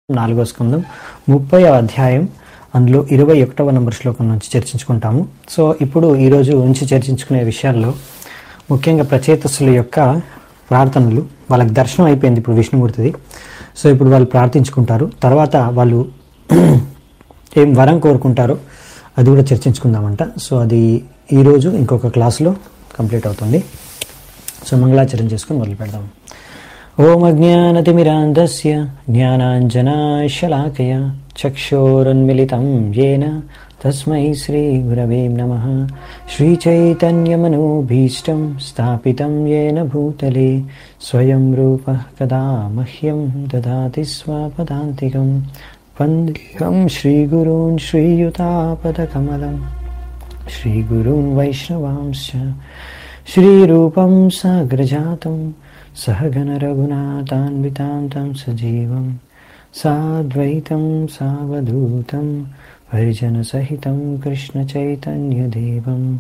నాలుగో స్కందం ముప్పై అధ్యాయం అందులో ఇరవై ఒకటవ నంబర్ శ్లోకం నుంచి చర్చించుకుంటాము సో ఇప్పుడు ఈరోజు నుంచి చర్చించుకునే విషయాల్లో ముఖ్యంగా ప్రచేతస్సుల యొక్క ప్రార్థనలు వాళ్ళకి దర్శనం అయిపోయింది ఇప్పుడు విష్ణుమూర్తిది సో ఇప్పుడు వాళ్ళు ప్రార్థించుకుంటారు తర్వాత వాళ్ళు ఏం వరం కోరుకుంటారో అది కూడా చర్చించుకుందామంట సో అది ఈరోజు ఇంకొక క్లాస్లో కంప్లీట్ అవుతుంది సో మంగళాచరణ చేసుకుని మొదలు పెడదాం ఓం అజ్ఞానతిమిరాంధస్య జ్ఞానాంజనాశలాకయ చక్షోరున్మిళితం येन తస్మై శ్రీగురవే నమ శ్రీచైతన్యమనోభీష్టం స్థాపితం येन భూతలే స్వయం రూపः కదా మహ్యం దదాతి స్వపదాంతికం వందేహం శ్రీగురూన్ శ్రీయుతాపదకమలం श्रीगुरून् वैष्णवांश्च श्रीरूपं साग्रजातं सहगणरघुनाथान्वितां तं सजीवं साद्वैतं सावधूतं हरिजनसहितं कृष्णचैतन्यदेवं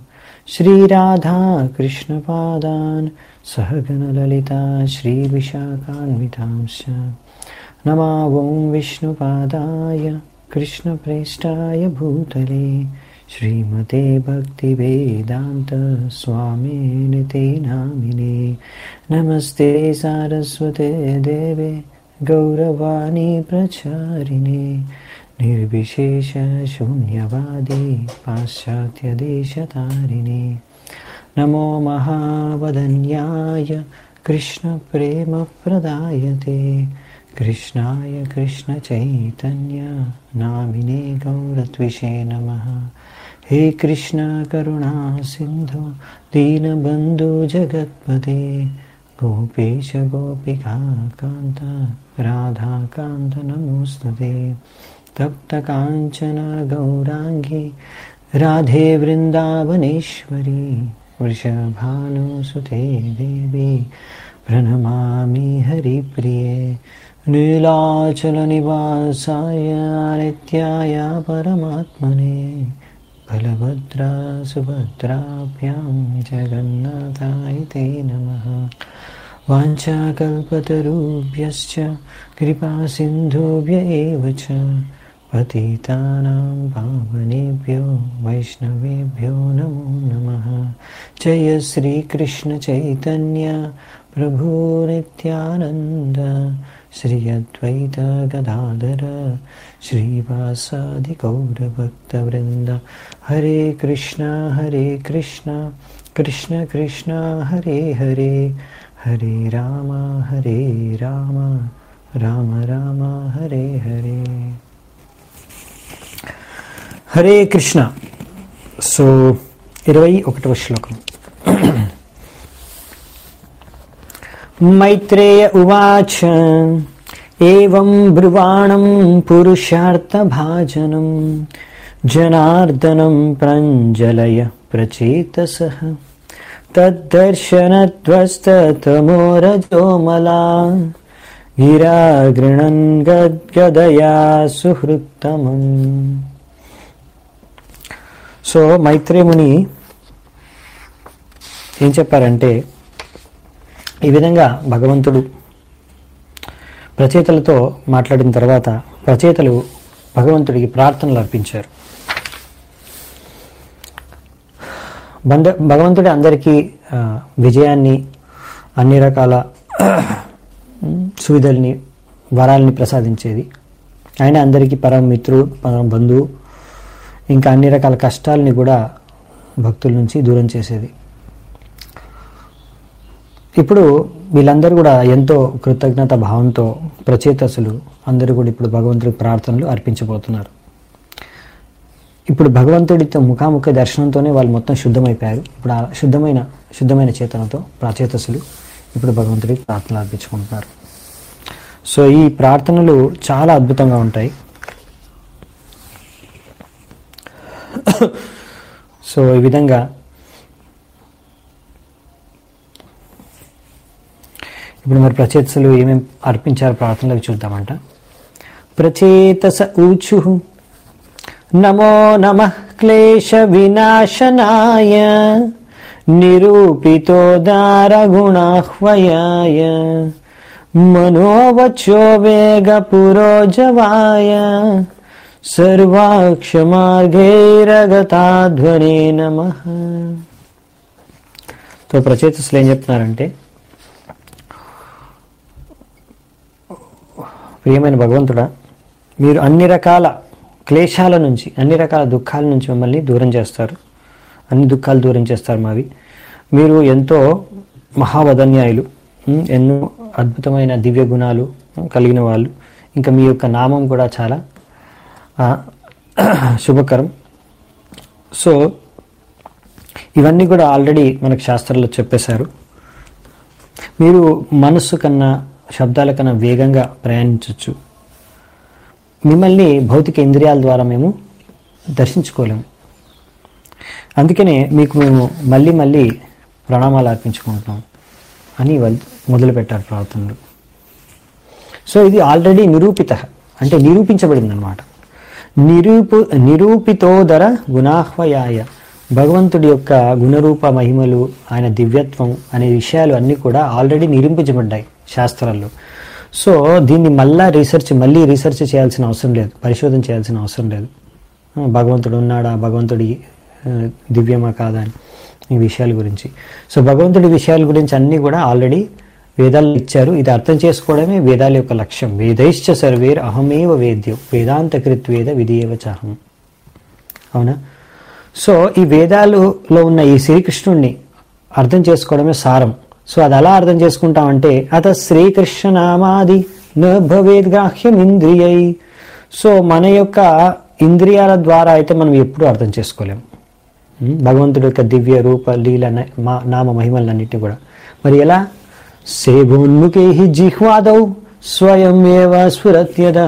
श्रीराधाकृष्णपादान् सहगणललिता श्रीविशाखान्वितांश्च नमावं विष्णुपादाय कृष्णप्रेष्ठाय भूतले श्रीमते भक्तिवेदान्त स्वामिनि ते नामिने नमस्ते सारस्वते देवे गौरवाणी प्रचारिणे निर्विशेषशून्यवादी पाश्चात्यदेशतारिणे नमो महावदन्याय कृष्णप्रेमप्रदायते कृष्णाय कृष्णचैतन्य नामिने गौरत्विषे नमः हे कृष्ण करुणा सिन्धु दीनबन्धु जगत्पते गोपेश गोपिका कान्त राधाकान्त नमोऽस्तु ते तप्तकाञ्चन गौराङ्गी राधे वृन्दावनेश्वरी वृषभानुसुते देवी प्रणमामि हरिप्रिये नीलाचलनिवासाय नित्याय परमात्मने बलभद्रा सुभद्राभ्यां जगन्नाथाय ते नमः वाञ्छाकल्पतरुभ्यश्च कृपासिन्धुभ्य एव च पतितानां पावनेभ्यो वैष्णवेभ्यो नमो नमः जय श्रीकृष्णचैतन्य प्रभु नित्यानन्द श्री अद्वैत गदाधर श्रीवासादि गौरभक्तवृन्द हरे कृष्ण हरे कृष्ण कृष्ण कृष्ण हरे हरे हरे राम हरे राम राम राम हरे हरे హరే కృష్ణ సో ఇరవై ఒకటవ శ్లోకం మైత్రేయ ఉవాచ ఏం బ్రువాణం పురుషార్థభాజనం జనార్దనం ప్రంజలయ ప్రచేతస తద్దర్శనధ్వస్తమోరజోమలా గిరా గృణన్ గద్గదయా సుహృత్తమం సో మైత్రేముని ఏం చెప్పారంటే ఈ విధంగా భగవంతుడు ప్రచేతలతో మాట్లాడిన తర్వాత ప్రచేతలు భగవంతుడికి ప్రార్థనలు అర్పించారు బంద భగవంతుడి అందరికీ ఆ, విజయాన్ని అన్ని రకాల సువిధల్ని వరాల్ని ప్రసాదించేది ఆయన అందరికీ పరమ మిత్రుడు పరమ బంధువు ఇంకా అన్ని రకాల కష్టాలని కూడా భక్తుల నుంచి దూరం చేసేది ఇప్పుడు వీళ్ళందరూ కూడా ఎంతో కృతజ్ఞత భావంతో ప్రచేతసులు అందరూ కూడా ఇప్పుడు భగవంతుడికి ప్రార్థనలు అర్పించబోతున్నారు ఇప్పుడు భగవంతుడితో ముఖాముఖ దర్శనంతోనే వాళ్ళు మొత్తం శుద్ధమైపోయారు ఇప్పుడు ఆ శుద్ధమైన శుద్ధమైన చేతనతో ప్రచేతసులు ఇప్పుడు భగవంతుడికి ప్రార్థనలు అర్పించుకుంటున్నారు సో ఈ ప్రార్థనలు చాలా అద్భుతంగా ఉంటాయి సో ఈ విధంగా ఇప్పుడు మరి ప్రచేతసులు ఏమేమి అర్పించారు ప్రార్థనలు అవి చూద్దామంట ప్రచేతస ఊచు నమో నమ క్లేశ వినాశనాయ నిరూపితోదారగుణాహ్వయాయ మనోవచో వేగ పురోజవాయ సర్వాక్షమార్గైరగతాధ్వనే నమ సో ప్రచేతసులు ఏం చెప్తున్నారంటే ప్రియమైన భగవంతుడా మీరు అన్ని రకాల క్లేశాల నుంచి అన్ని రకాల దుఃఖాల నుంచి మిమ్మల్ని దూరం చేస్తారు అన్ని దుఃఖాలు దూరం చేస్తారు మావి మీరు ఎంతో మహావదన్యాయులు ఉమ్, ఎన్నో అద్భుతమైన దివ్య గుణాలు ఉమ్, కలిగిన వాళ్ళు ఇంకా మీ యొక్క నామం కూడా చాలా ఆ, శుభకరం సో ఇవన్నీ కూడా ఆల్రెడీ మనకు శాస్త్రాల్లో చెప్పేశారు మీరు మనస్సు కన్నా శబ్దాల కన్నా వేగంగా ప్రయాణించవచ్చు మిమ్మల్ని భౌతిక ఇంద్రియాల ద్వారా మేము దర్శించుకోలేము అందుకనే మీకు మేము మళ్ళీ మళ్ళీ ప్రణామాలు అర్పించుకుంటున్నాం అని వాళ్ళు మొదలుపెట్టారు ప్రార్థనలు సో ఇది ఆల్రెడీ నిరూపిత అంటే నిరూపించబడింది అనమాట నిరూపు నిరూపితోదర గుణాహ్వయాయ భగవంతుడి యొక్క గుణరూప మహిమలు ఆయన దివ్యత్వం అనే విషయాలు అన్నీ కూడా ఆల్రెడీ నిరూపించబడ్డాయి శాస్త్రాల్లో సో దీన్ని మళ్ళా రీసెర్చ్ మళ్ళీ రీసెర్చ్ చేయాల్సిన అవసరం లేదు పరిశోధన చేయాల్సిన అవసరం లేదు ఆ, భగవంతుడు ఉన్నాడా భగవంతుడి ఆ, దివ్యమా కాదా అని ఈ విషయాల గురించి సో భగవంతుడి విషయాల గురించి అన్నీ కూడా ఆల్రెడీ వేదాలు ఇచ్చారు ఇది అర్థం చేసుకోవడమే వేదాల యొక్క లక్ష్యం వేదైశ్చ సర్వేర్ అహమేవ వేద్యం వేదాంతకృత్వేద విధియేవ చాహం అవునా సో ఈ వేదాలలో ఉన్న ఈ శ్రీకృష్ణుణ్ణి అర్థం చేసుకోవడమే సారం సో అది ఎలా అర్థం చేసుకుంటామంటే అత శ్రీకృష్ణ నామాది న భవేద్ గ్రాహ్యం ఇంద్రియై సో మన యొక్క ఇంద్రియాల ద్వారా అయితే మనం ఎప్పుడూ అర్థం చేసుకోలేము ఉం? భగవంతుడి యొక్క దివ్య రూప లీల న- మా- నామ మహిమలన్నింటినీ కూడా మరి ఎలా సేవోన్ముఖే జిహ్వాదౌ స్వయం ఏవ స్ఫురత్యద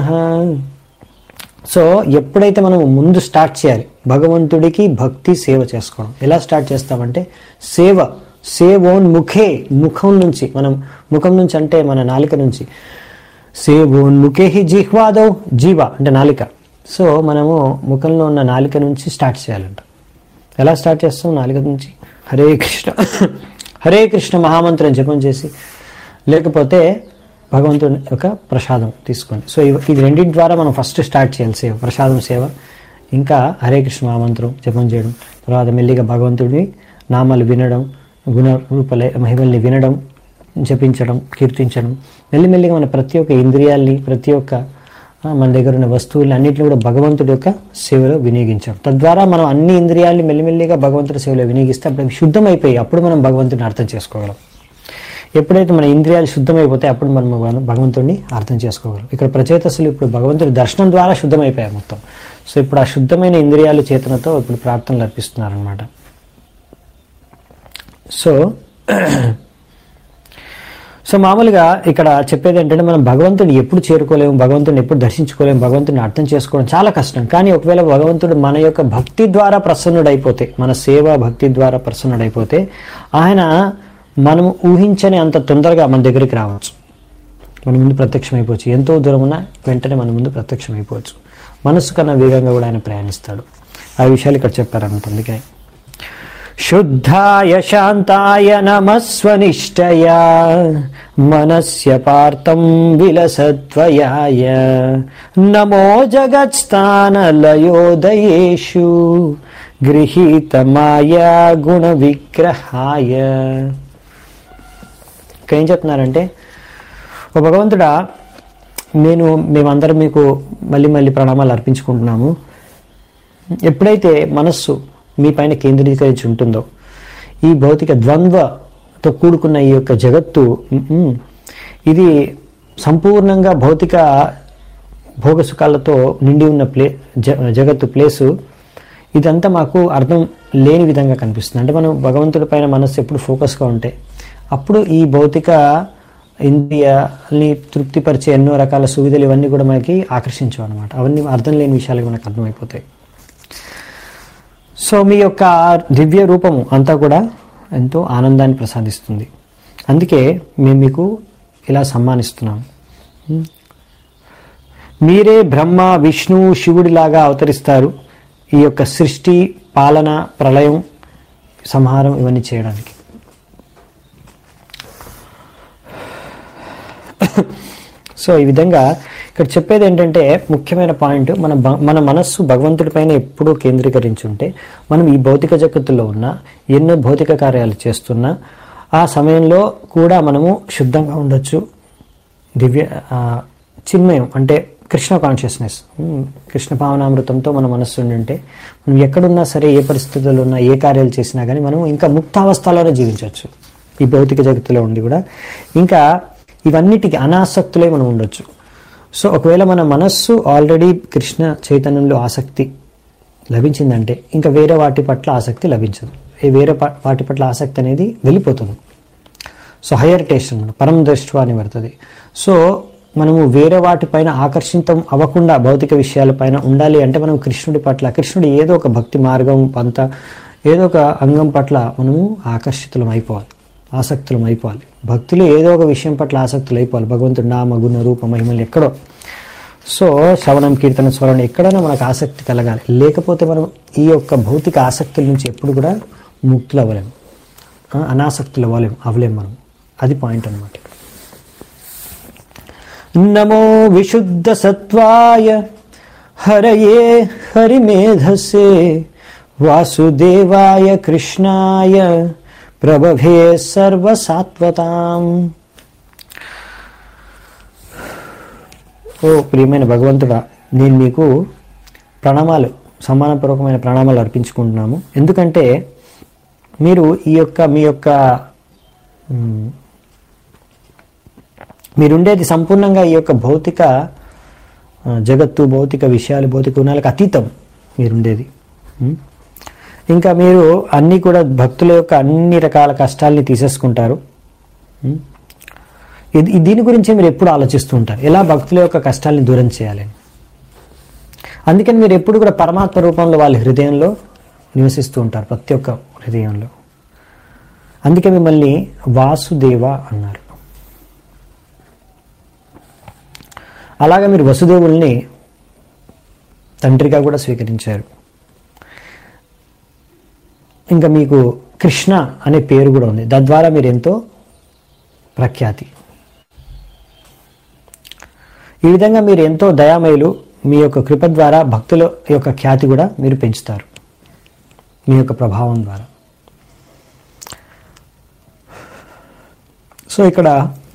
సో ఎప్పుడైతే మనం ముందు స్టార్ట్ చేయాలి భగవంతుడికి భక్తి సేవ చేసుకోవడం ఎలా స్టార్ట్ చేస్తామంటే సేవ సేవోన్ ముఖే ముఖం నుంచి మనం ముఖం నుంచి అంటే మన నాలిక నుంచి సేవోన్ ముఖే జిహ్వాదౌ జీవ అంటే నాలిక సో మనము ముఖంలో ఉన్న నాలిక నుంచి స్టార్ట్ చేయాలంట ఎలా స్టార్ట్ చేస్తాం నాలుగ నుంచి హరే కృష్ణ హరే కృష్ణ మహామంత్రం జపం చేసి లేకపోతే భగవంతుని యొక్క ప్రసాదం తీసుకోండి సో ఇవి ఇది రెండింటి ద్వారా మనం ఫస్ట్ స్టార్ట్ చేయాలి సేవ ప్రసాదం సేవ ఇంకా హరే కృష్ణ మహామంత్రం జపం చేయడం తర్వాత మెల్లిగా భగవంతుడిని నామాలు వినడం గుణ రూపలే మహిమల్ని వినడం జపించడం కీర్తించడం మెల్లిమెల్లిగా మన ప్రతి ఒక్క ఇంద్రియాల్ని ప్రతి ఒక్క ఆ, మన దగ్గర ఉన్న వస్తువులు అన్నింటిని కూడా భగవంతుడి యొక్క సేవలో వినియోగించాం తద్వారా మనం అన్ని ఇంద్రియాల్ని మెల్లిమెల్లిగా భగవంతుడి సేవలో వినియోగిస్తే అప్పుడు అవి శుద్ధమైపోయి అప్పుడు మనం భగవంతుడిని అర్థం చేసుకోగలం ఎప్పుడైతే మన ఇంద్రియాలు శుద్ధమైపోతే అప్పుడు మనం భగవ- భగవంతుడిని అర్థం చేసుకోగలం ఇక్కడ ప్రచేతసులు ఇప్పుడు భగవంతుడి దర్శనం ద్వారా శుద్ధమైపోయాయి మొత్తం సో ఇప్పుడు ఆ శుద్ధమైన ఇంద్రియాలు చేతనతో ఇప్పుడు ప్రార్థనలు అర్పిస్తున్నారనమాట సో సో మామూలుగా ఇక్కడ చెప్పేది ఏంటంటే మనం భగవంతుడిని ఎప్పుడు చేరుకోలేము భగవంతుడిని ఎప్పుడు దర్శించుకోలేము భగవంతుడిని అర్థం చేసుకోవడం చాలా కష్టం కానీ ఒకవేళ భగవంతుడు మన యొక్క భక్తి ద్వారా ప్రసన్నుడైపోతే మన సేవ భక్తి ద్వారా ప్రసన్నుడైపోతే ఆయన మనం ఊహించని అంత తొందరగా మన దగ్గరికి రావచ్చు మన ముందు ప్రత్యక్షమైపోవచ్చు ఎంతో దూరం ఉన్నా వెంటనే మన ముందు ప్రత్యక్షమైపోవచ్చు మనస్సు కన్నా వేగంగా కూడా ఆయన ప్రయాణిస్తాడు ఆ విషయాలు ఇక్కడ చెప్పారన్నమాట అందుకే శుద్ధాయ శాంతాయ నమస్వనిష్టయా మనస్య పార్థం విలసత్వయాయ నమో జగత్స్థానలయోదయేషు గృహీత మాయా గుణ విగ్రహాయ ఇక్కడ ఏం చెప్తున్నారంటే ఓ భగవంతుడా నేను మేమందరం మీకు మళ్ళీ మళ్ళీ ప్రణామాలు అర్పించుకుంటున్నాము ఎప్పుడైతే మనస్సు మీ పైన కేంద్రీకరించి ఉంటుందో ఈ భౌతిక ద్వంద్వతో కూడుకున్న ఈ యొక్క జగత్తు మ్మ్, ఇది సంపూర్ణంగా భౌతిక భోగ సుఖాలతో నిండి ఉన్న ప్లే జ- జగత్తు ప్లేసు ఇదంతా మాకు అర్థం లేని విధంగా కనిపిస్తుంది అంటే మనం భగవంతుడి పైన మనస్సు ఎప్పుడు ఫోకస్గా ఉంటే అప్పుడు ఈ భౌతిక ఇంద్రియాల్ని తృప్తిపరిచే ఎన్నో రకాల సువిధలు ఇవన్నీ కూడా మనకి ఆకర్షించవు అనమాట అవన్నీ అర్థం లేని విషయాలు మనకు అర్థమైపోతాయి సో మీ యొక్క దివ్య రూపము అంతా కూడా ఎంతో ఆనందాన్ని ప్రసాదిస్తుంది అందుకే మేము మీకు ఇలా సమ్మానిస్తున్నాం ఉం? మీరే బ్రహ్మ విష్ణు శివుడిలాగా అవతరిస్తారు ఈ యొక్క సృష్టి పాలన ప్రళయం సంహారం ఇవన్నీ చేయడానికి సో ఈ విధంగా ఇక్కడ చెప్పేది ఏంటంటే ముఖ్యమైన పాయింట్ మన బ- మన మనస్సు భగవంతుడి పైన ఎప్పుడూ కేంద్రీకరించి ఉంటే మనం ఈ భౌతిక జగత్తులో ఉన్న ఎన్నో భౌతిక కార్యాలు చేస్తున్నా ఆ సమయంలో కూడా మనము శుద్ధంగా ఉండొచ్చు దివ్య ఆ, చిన్మయం అంటే కృష్ణ కాన్షియస్నెస్ ఉమ్, కృష్ణ భావనామృతంతో మన మనస్సు ఉండి ఉంటే మనం ఎక్కడున్నా సరే ఏ పరిస్థితుల్లో ఉన్నా ఏ కార్యాలు చేసినా కానీ మనం ఇంకా ముక్తావస్థలోనే జీవించవచ్చు ఈ భౌతిక జగత్తులో ఉండి కూడా ఇంకా ఇవన్నిటికీ అనాసక్తులే మనం ఉండొచ్చు సో ఒకవేళ మన మనస్సు ఆల్రెడీ కృష్ణ చైతన్యంలో ఆసక్తి లభించిందంటే ఇంకా వేరే వాటి పట్ల ఆసక్తి లభించదు ఈ వేరే ప- వాటి పట్ల ఆసక్తి అనేది వెళ్ళిపోతుంది సో హయ్యర్ టేస్ట్ అనమాట పరమ దృష్టి అని పడుతుంది సో మనము వేరే వాటిపైన ఆకర్షితం అవ్వకుండా భౌతిక విషయాలపైన ఉండాలి అంటే మనం కృష్ణుడి పట్ల కృష్ణుడి ఏదో ఒక భక్తి మార్గం పంత ఏదో ఒక అంగం పట్ల మనము ఆకర్షితులం అయిపోవాలి ఆసక్తులం అయిపోవాలి భక్తులు ఏదో ఒక విషయం పట్ల ఆసక్తులు అయిపోవాలి భగవంతుడు నామ గుణ రూప మహిమలు ఎక్కడో సో శ్రవణం కీర్తన స్వరం ఎక్కడైనా మనకు ఆసక్తి కలగాలి లేకపోతే మనం ఈ యొక్క భౌతిక ఆసక్తుల నుంచి ఎప్పుడు కూడా ముక్తులు అవ్వలేము ఆ, అనాసక్తులు అవ్వలేము అవ్వలేము మనం అది పాయింట్ అనమాట నమో విశుద్ధ సత్వాయ హరయే హరిమేధసే వాసుదేవాయ కృష్ణాయ ప్రభవే సర్వసాత్వతాం ఓ ప్రియమైన భగవంతుడా నేను మీకు ప్రణామాలు సమానపూర్వకమైన ప్రణామాలు అర్పించుకుంటున్నాము ఎందుకంటే మీరు ఈ యొక్క మీ యొక్క మ్, మీరుండేది సంపూర్ణంగా ఈ యొక్క భౌతిక ఆ, జగత్తు భౌతిక విషయాలు భౌతిక గుణాలకు అతీతం మీరుండేది మ్? ఇంకా మీరు అన్నీ కూడా భక్తుల యొక్క అన్ని రకాల కష్టాల్ని తీసేసుకుంటారు మ్? ఇది దీని గురించి మీరు ఎప్పుడు ఆలోచిస్తూ ఉంటారు ఎలా భక్తుల యొక్క కష్టాల్ని దూరం చేయాలని అందుకని మీరు ఎప్పుడు కూడా పరమాత్మ రూపంలో వాళ్ళ హృదయంలో నివసిస్తూ ఉంటారు ప్రతి ఒక్క హృదయంలో అందుకే మిమ్మల్ని వాసుదేవ అన్నారు అలాగే మీరు వసుదేవుల్ని తండ్రిగా కూడా స్వీకరించారు ఇంకా మీకు కృష్ణ అనే పేరు కూడా ఉంది తద్వారా మీరు ఎంతో ప్రఖ్యాతి ఈ విధంగా మీరు ఎంతో దయామయులు మీ యొక్క కృప ద్వారా భక్తుల యొక్క ఖ్యాతి కూడా మీరు పెంచుతారు మీ యొక్క ప్రభావం ద్వారా సో ఇక్కడ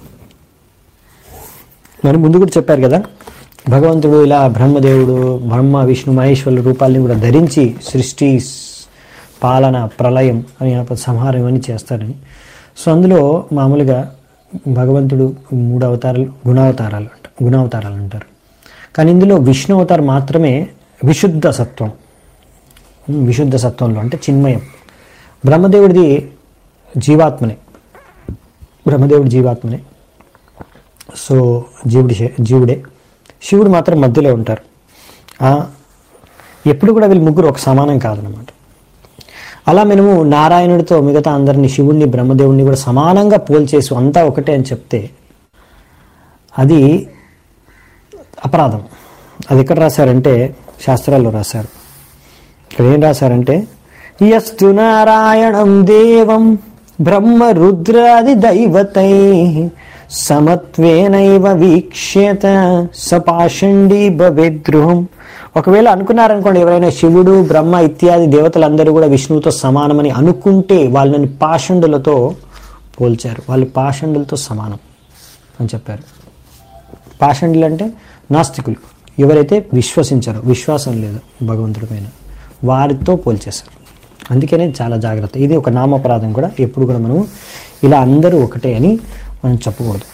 మరి ముందు కూడా చెప్పారు కదా భగవంతుడు ఇలా బ్రహ్మదేవుడు బ్రహ్మ విష్ణు మహేశ్వరుల రూపాల్ని కూడా ధరించి సృష్టి పాలన ప్రళయం అని సంహారం ఇవన్నీ చేస్తారని సో అందులో మామూలుగా భగవంతుడు మూడు అవతారాలు గుణావతారాలు అంట గుణావతారాలు అంటారు కానీ ఇందులో విష్ణు అవతారం మాత్రమే విశుద్ధ సత్వం ఉమ్, విశుద్ధ సత్వంలో అంటే చిన్మయం బ్రహ్మదేవుడిది జీవాత్మనే బ్రహ్మదేవుడు జీవాత్మనే సో జీవుడి శే- జీవుడే శివుడు మాత్రం మధ్యలో ఉంటారు ఆ, ఎప్పుడు కూడా వీళ్ళు ముగ్గురు ఒక సమానం కాదనమాట అలా మేము నారాయణుడితో మిగతా అందరిని శివుణ్ణి బ్రహ్మదేవుడిని కూడా సమానంగా పోల్చేసి అంతా ఒకటే అని చెప్తే అది అపరాధం అది ఎక్కడ రాశారంటే శాస్త్రాల్లో రాశారు ఇక్కడ ఏం రాశారంటే యస్తు నారాయణం దేవం బ్రహ్మ రుద్రాది దైవతై సమత్వేనైవ వీక్ష్యత సపాషండి భవేద్రుహం ఒకవేళ అనుకున్నారనుకోండి ఎవరైనా శివుడు బ్రహ్మ ఇత్యాది దేవతలందరూ కూడా విష్ణువుతో సమానమని అనుకుంటే వాళ్ళని పాషండులతో పోల్చారు వాళ్ళు పాషండులతో సమానం అని చెప్పారు పాషండులు అంటే నాస్తికులు ఎవరైతే విశ్వసించారో విశ్వాసం లేదు భగవంతుడి పైన వారితో పోల్చేశారు అందుకనే చాలా జాగ్రత్త ఇది ఒక నామపరాధం కూడా ఎప్పుడు కూడా మనము ఇలా అందరూ ఒకటే అని మనం చెప్పకూడదు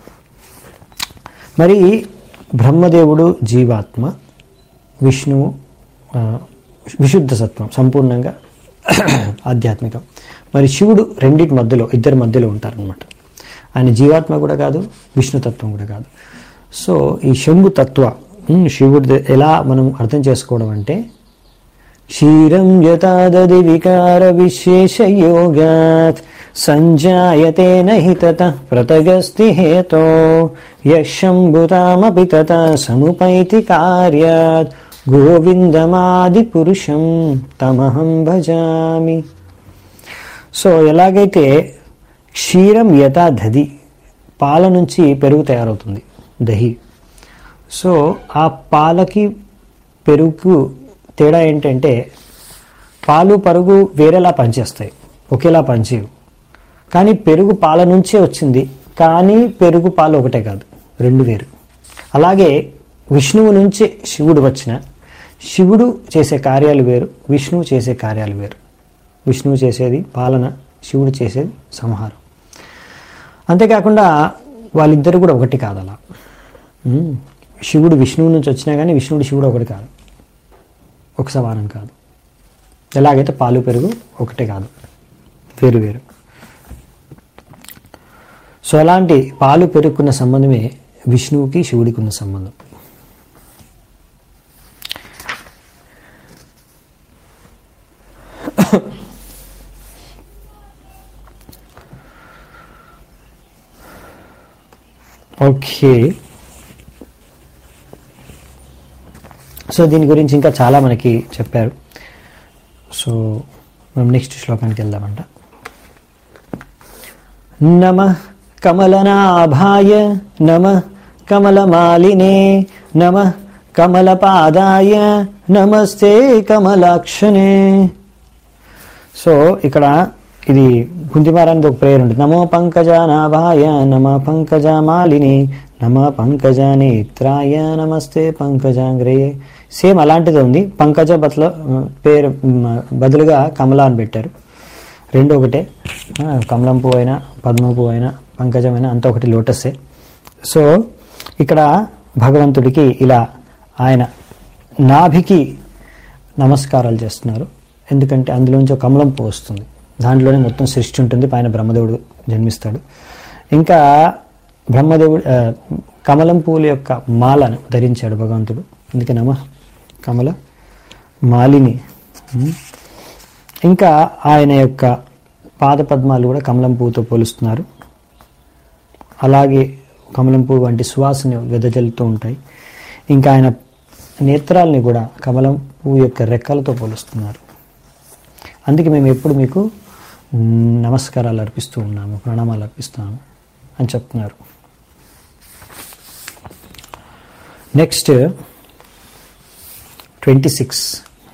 మరి బ్రహ్మదేవుడు జీవాత్మ విష్ణువు ఆ, విశుద్ధ సత్వం సంపూర్ణంగా ఆధ్యాత్మికం మరి శివుడు రెండింటి మధ్యలో ఇద్దరి మధ్యలో ఉంటారనమాట ఆయన జీవాత్మ కూడా కాదు విష్ణుతత్వం కూడా కాదు సో ఈ శంభు తత్వ ఉమ్, శివుడి ఎలా మనం అర్థం చేసుకోవడం అంటే క్షీరం యథాదది వికార విశేష యోగాత్ సంజాయతే నహి తత ప్రతగస్తి హేతో యశంభుతామపి తత సముపైతి కార్యాత్ గోవిందమాది పురుషం తమహం భజామి సో ఎలాగైతే క్షీరం యథా దధి పాల నుంచి పెరుగు తయారవుతుంది దహి సో ఆ పాలకి పెరుగుకు తేడా ఏంటంటే పాలు పరుగు వేరేలా పనిచేస్తాయి ఒకేలా పనిచేయవు కానీ పెరుగు పాల నుంచే వచ్చింది కానీ పెరుగు పాలు ఒకటే కాదు రెండు వేరు అలాగే విష్ణువు నుంచి శివుడు వచ్చిన శివుడు చేసే కార్యాలు వేరు విష్ణువు చేసే కార్యాలు వేరు విష్ణువు చేసేది పాలన శివుడు చేసేది సంహారం అంతేకాకుండా వాళ్ళిద్దరు కూడా ఒకటి కాదు అలా ఉమ్. శివుడు విష్ణువు నుంచి వచ్చినా కానీ విష్ణువుడు శివుడు ఒకటి కాదు ఒక సమానం కాదు ఎలాగైతే పాలు పెరుగు ఒకటే కాదు వేరు వేరు సో అలాంటి పాలు పెరుగుకున్న సంబంధమే విష్ణువుకి శివుడికి ఉన్న సంబంధం ఓకే సో దీని గురించి ఇంకా చాలా మనకి చెప్పారు సో మనం నెక్స్ట్ శ్లోకానికి వెళ్దామంట నమ కమలనాభాయ నమ కమలమాలినే నమ కమలపాదాయ నమస్తే కమలాక్షనే సో ఇక్కడ ఇది కుంతిమారానికి ఒక ప్రేయర్ ఉంటుంది నమో పంకజానాభాయ నమ పంకజమాలిని నమ పంకజ నేత్రాయ నమస్తే పంకజాంగ్రే సేమ్ అలాంటిది ఉంది పంకజ బదులు పేరు మ్, బదులుగా కమల అని పెట్టారు రెండు ఒకటే ఆ, కమలం పువ్వు అయినా పద్మ పువ్వు అయినా పంకజమైనా అంత ఒకటి లోటస్సే సో ఇక్కడ భగవంతుడికి ఇలా ఆయన నాభికి నమస్కారాలు చేస్తున్నారు ఎందుకంటే అందులోంచి ఒక కమలం పువ్వు వస్తుంది దాంట్లోనే మొత్తం సృష్టి ఉంటుంది పైన బ్రహ్మదేవుడు జన్మిస్తాడు ఇంకా బ్రహ్మదేవుడు ఆ, కమలం పువ్వుల యొక్క మాలను ధరించాడు భగవంతుడు అందుకే నమ కమల మాలిని ఉమ్. ఇంకా ఆయన యొక్క పాదపద్మాలు కూడా కమలం పువ్వుతో పోలుస్తున్నారు అలాగే కమలం పువ్వు వంటి సువాసన వెదజల్లుతూ ఉంటాయి ఇంకా ఆయన నేత్రాలని కూడా కమలం పువ్వు యొక్క రెక్కలతో పోలుస్తున్నారు అందుకే మేము ఎప్పుడు మీకు మ్, నమస్కారాలు అర్పిస్తూ ఉన్నాము ప్రణామాలు అర్పిస్తున్నాము అని చెప్తున్నారు నెక్స్ట్ ట్వంటీ సిక్స్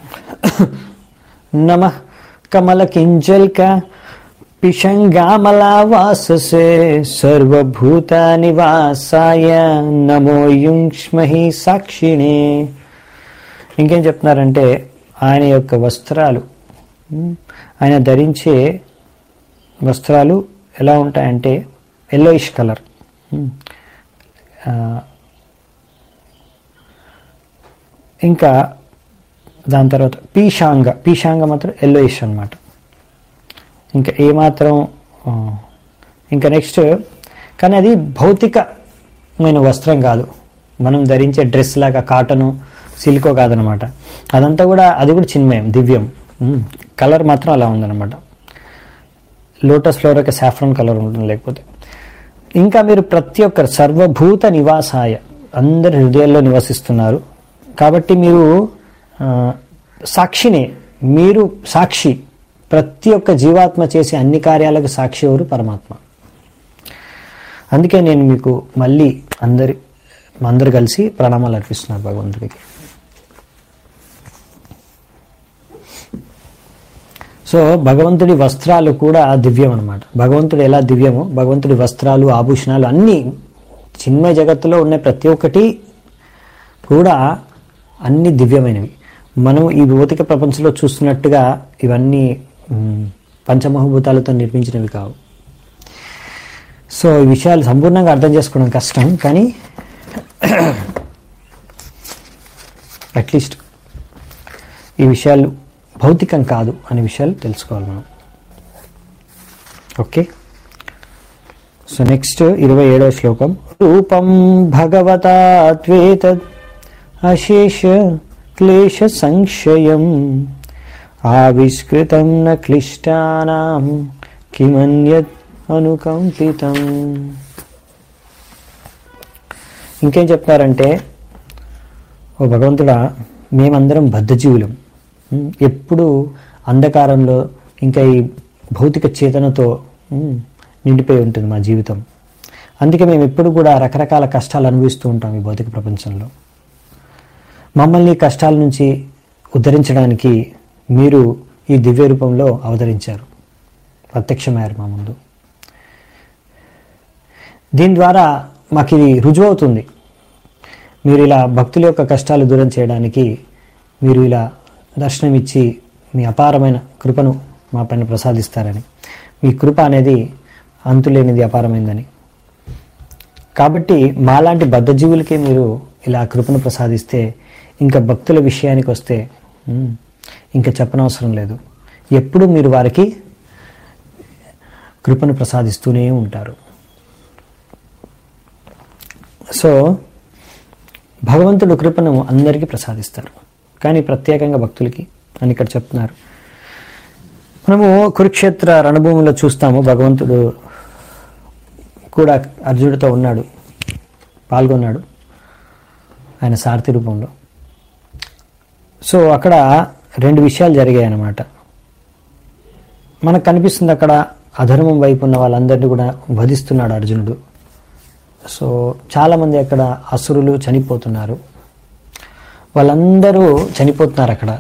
నమ కమల కింజల్క పిషంగామలా వాససే సర్వభూత నివాసాయ నమో యుంక్ష్మహి సాక్షిణే ఇంకేం చెప్తున్నారంటే ఆయన యొక్క వస్త్రాలు ఉమ్, ఆయన ధరించే వస్త్రాలు ఎలా ఉంటాయంటే ఎల్లోయిష్ కలర్ ఉమ్, ఆ, ఇంకా దాని తర్వాత పీషాంగ పీషాంగ మాత్రం ఎల్లోయిష్ అన్నమాట ఇంకా ఏమాత్రం ఆ, ఇంకా నెక్స్ట్ కానీ అది భౌతికమైన వస్త్రం కాదు మనం ధరించే డ్రెస్ లాగా కాటను సిల్కో కాదనమాట అదంతా కూడా అది కూడా చిన్మయం దివ్యం ఉమ్, కలర్ మాత్రం అలా ఉందన్నమాట లోటస్ ఫ్లవర్ యొక్క సాఫ్రన్ కలర్ ఉంటుంది లేకపోతే ఇంకా మీరు ప్రతి ఒక్కరు సర్వభూత నివాసాయ అందరి హృదయాల్లో నివసిస్తున్నారు కాబట్టి మీరు ఆ, సాక్షిని మీరు సాక్షి ప్రతి ఒక్క జీవాత్మ చేసే అన్ని కార్యాలకు సాక్షి ఎవరు పరమాత్మ అందుకే నేను మీకు మళ్ళీ అందరి అందరు కలిసి ప్రణామాలు అర్పిస్తున్నారు భగవంతుడికి సో భగవంతుడి వస్త్రాలు కూడా దివ్యం అనమాట భగవంతుడు ఎలా దివ్యమో భగవంతుడి వస్త్రాలు ఆభూషణాలు అన్నీ చిన్మయ జగత్తులో ఉన్న ప్రతి ఒక్కటి కూడా అన్ని దివ్యమైనవి మనం ఈ భౌతిక ప్రపంచంలో చూస్తున్నట్టుగా ఇవన్నీ మ్, పంచమహభూతాలతో నిర్మించినవి కావు సో ఈ విషయాలు సంపూర్ణంగా అర్థం చేసుకోవడం కష్టం కానీ అట్లీస్ట్ ఈ విషయాలు భౌతికం కాదు అనే విషయాలు తెలుసుకోవాలి మనం ఓకే సో నెక్స్ట్ ఇరవై ఏడవ శ్లోకం రూపం భగవతా త్వేతద్ అశేష క్లేశ సంక్షయం ఆవిష్కృతం న క్లిష్టానాం కిమన్యత్ అనుకంపితం ఇంకేం చెప్తున్నారంటే ఓ భగవంతుడా మేమందరం బద్ధజీవులం ఉమ్, ఎప్పుడు అంధకారంలో ఇంకా ఈ భౌతిక చేతనతో ఉమ్, నిండిపోయి ఉంటుంది మా జీవితం అందుకే మేము ఎప్పుడు కూడా రకరకాల కష్టాలు అనుభవిస్తూ ఉంటాం ఈ భౌతిక ప్రపంచంలో మమ్మల్ని ఈ కష్టాల నుంచి ఉద్ధరించడానికి మీరు ఈ దివ్య రూపంలో అవతరించారు ప్రత్యక్షమయ్యారు మా ముందు దీని ద్వారా మాకు ఇది రుజువు అవుతుంది మీరు ఇలా భక్తుల యొక్క కష్టాలు దూరం చేయడానికి మీరు ఇలా దర్శనమిచ్చి మీ అపారమైన కృపను మా పైన ప్రసాదిస్తారని మీ కృప అనేది అంతులేనిది అపారమైందని కాబట్టి మాలాంటి బద్ధజీవులకే మీరు ఇలా కృపను ప్రసాదిస్తే ఇంకా భక్తుల విషయానికి వస్తే ఉమ్, ఇంకా చెప్పనవసరం లేదు ఎప్పుడు మీరు వారికి కృపను ప్రసాదిస్తూనే ఉంటారు సో భగవంతుడు కృపను అందరికీ ప్రసాదిస్తారు కానీ ప్రత్యేకంగా భక్తులకి అని ఇక్కడ చెప్తున్నారు మనము కురుక్షేత్ర రణభూమిలో చూస్తాము భగవంతుడు కూడా అర్జునుడితో ఉన్నాడు పాల్గొన్నాడు ఆయన సారథి రూపంలో సో అక్కడ రెండు విషయాలు జరిగాయి అన్నమాట మనకు కనిపిస్తుంది అక్కడ అధర్మం వైపు ఉన్న వాళ్ళందరినీ కూడా వధిస్తున్నాడు అర్జునుడు సో చాలామంది అక్కడ అసురులు చనిపోతున్నారు వాళ్ళందరూ చనిపోతున్నారు అక్కడ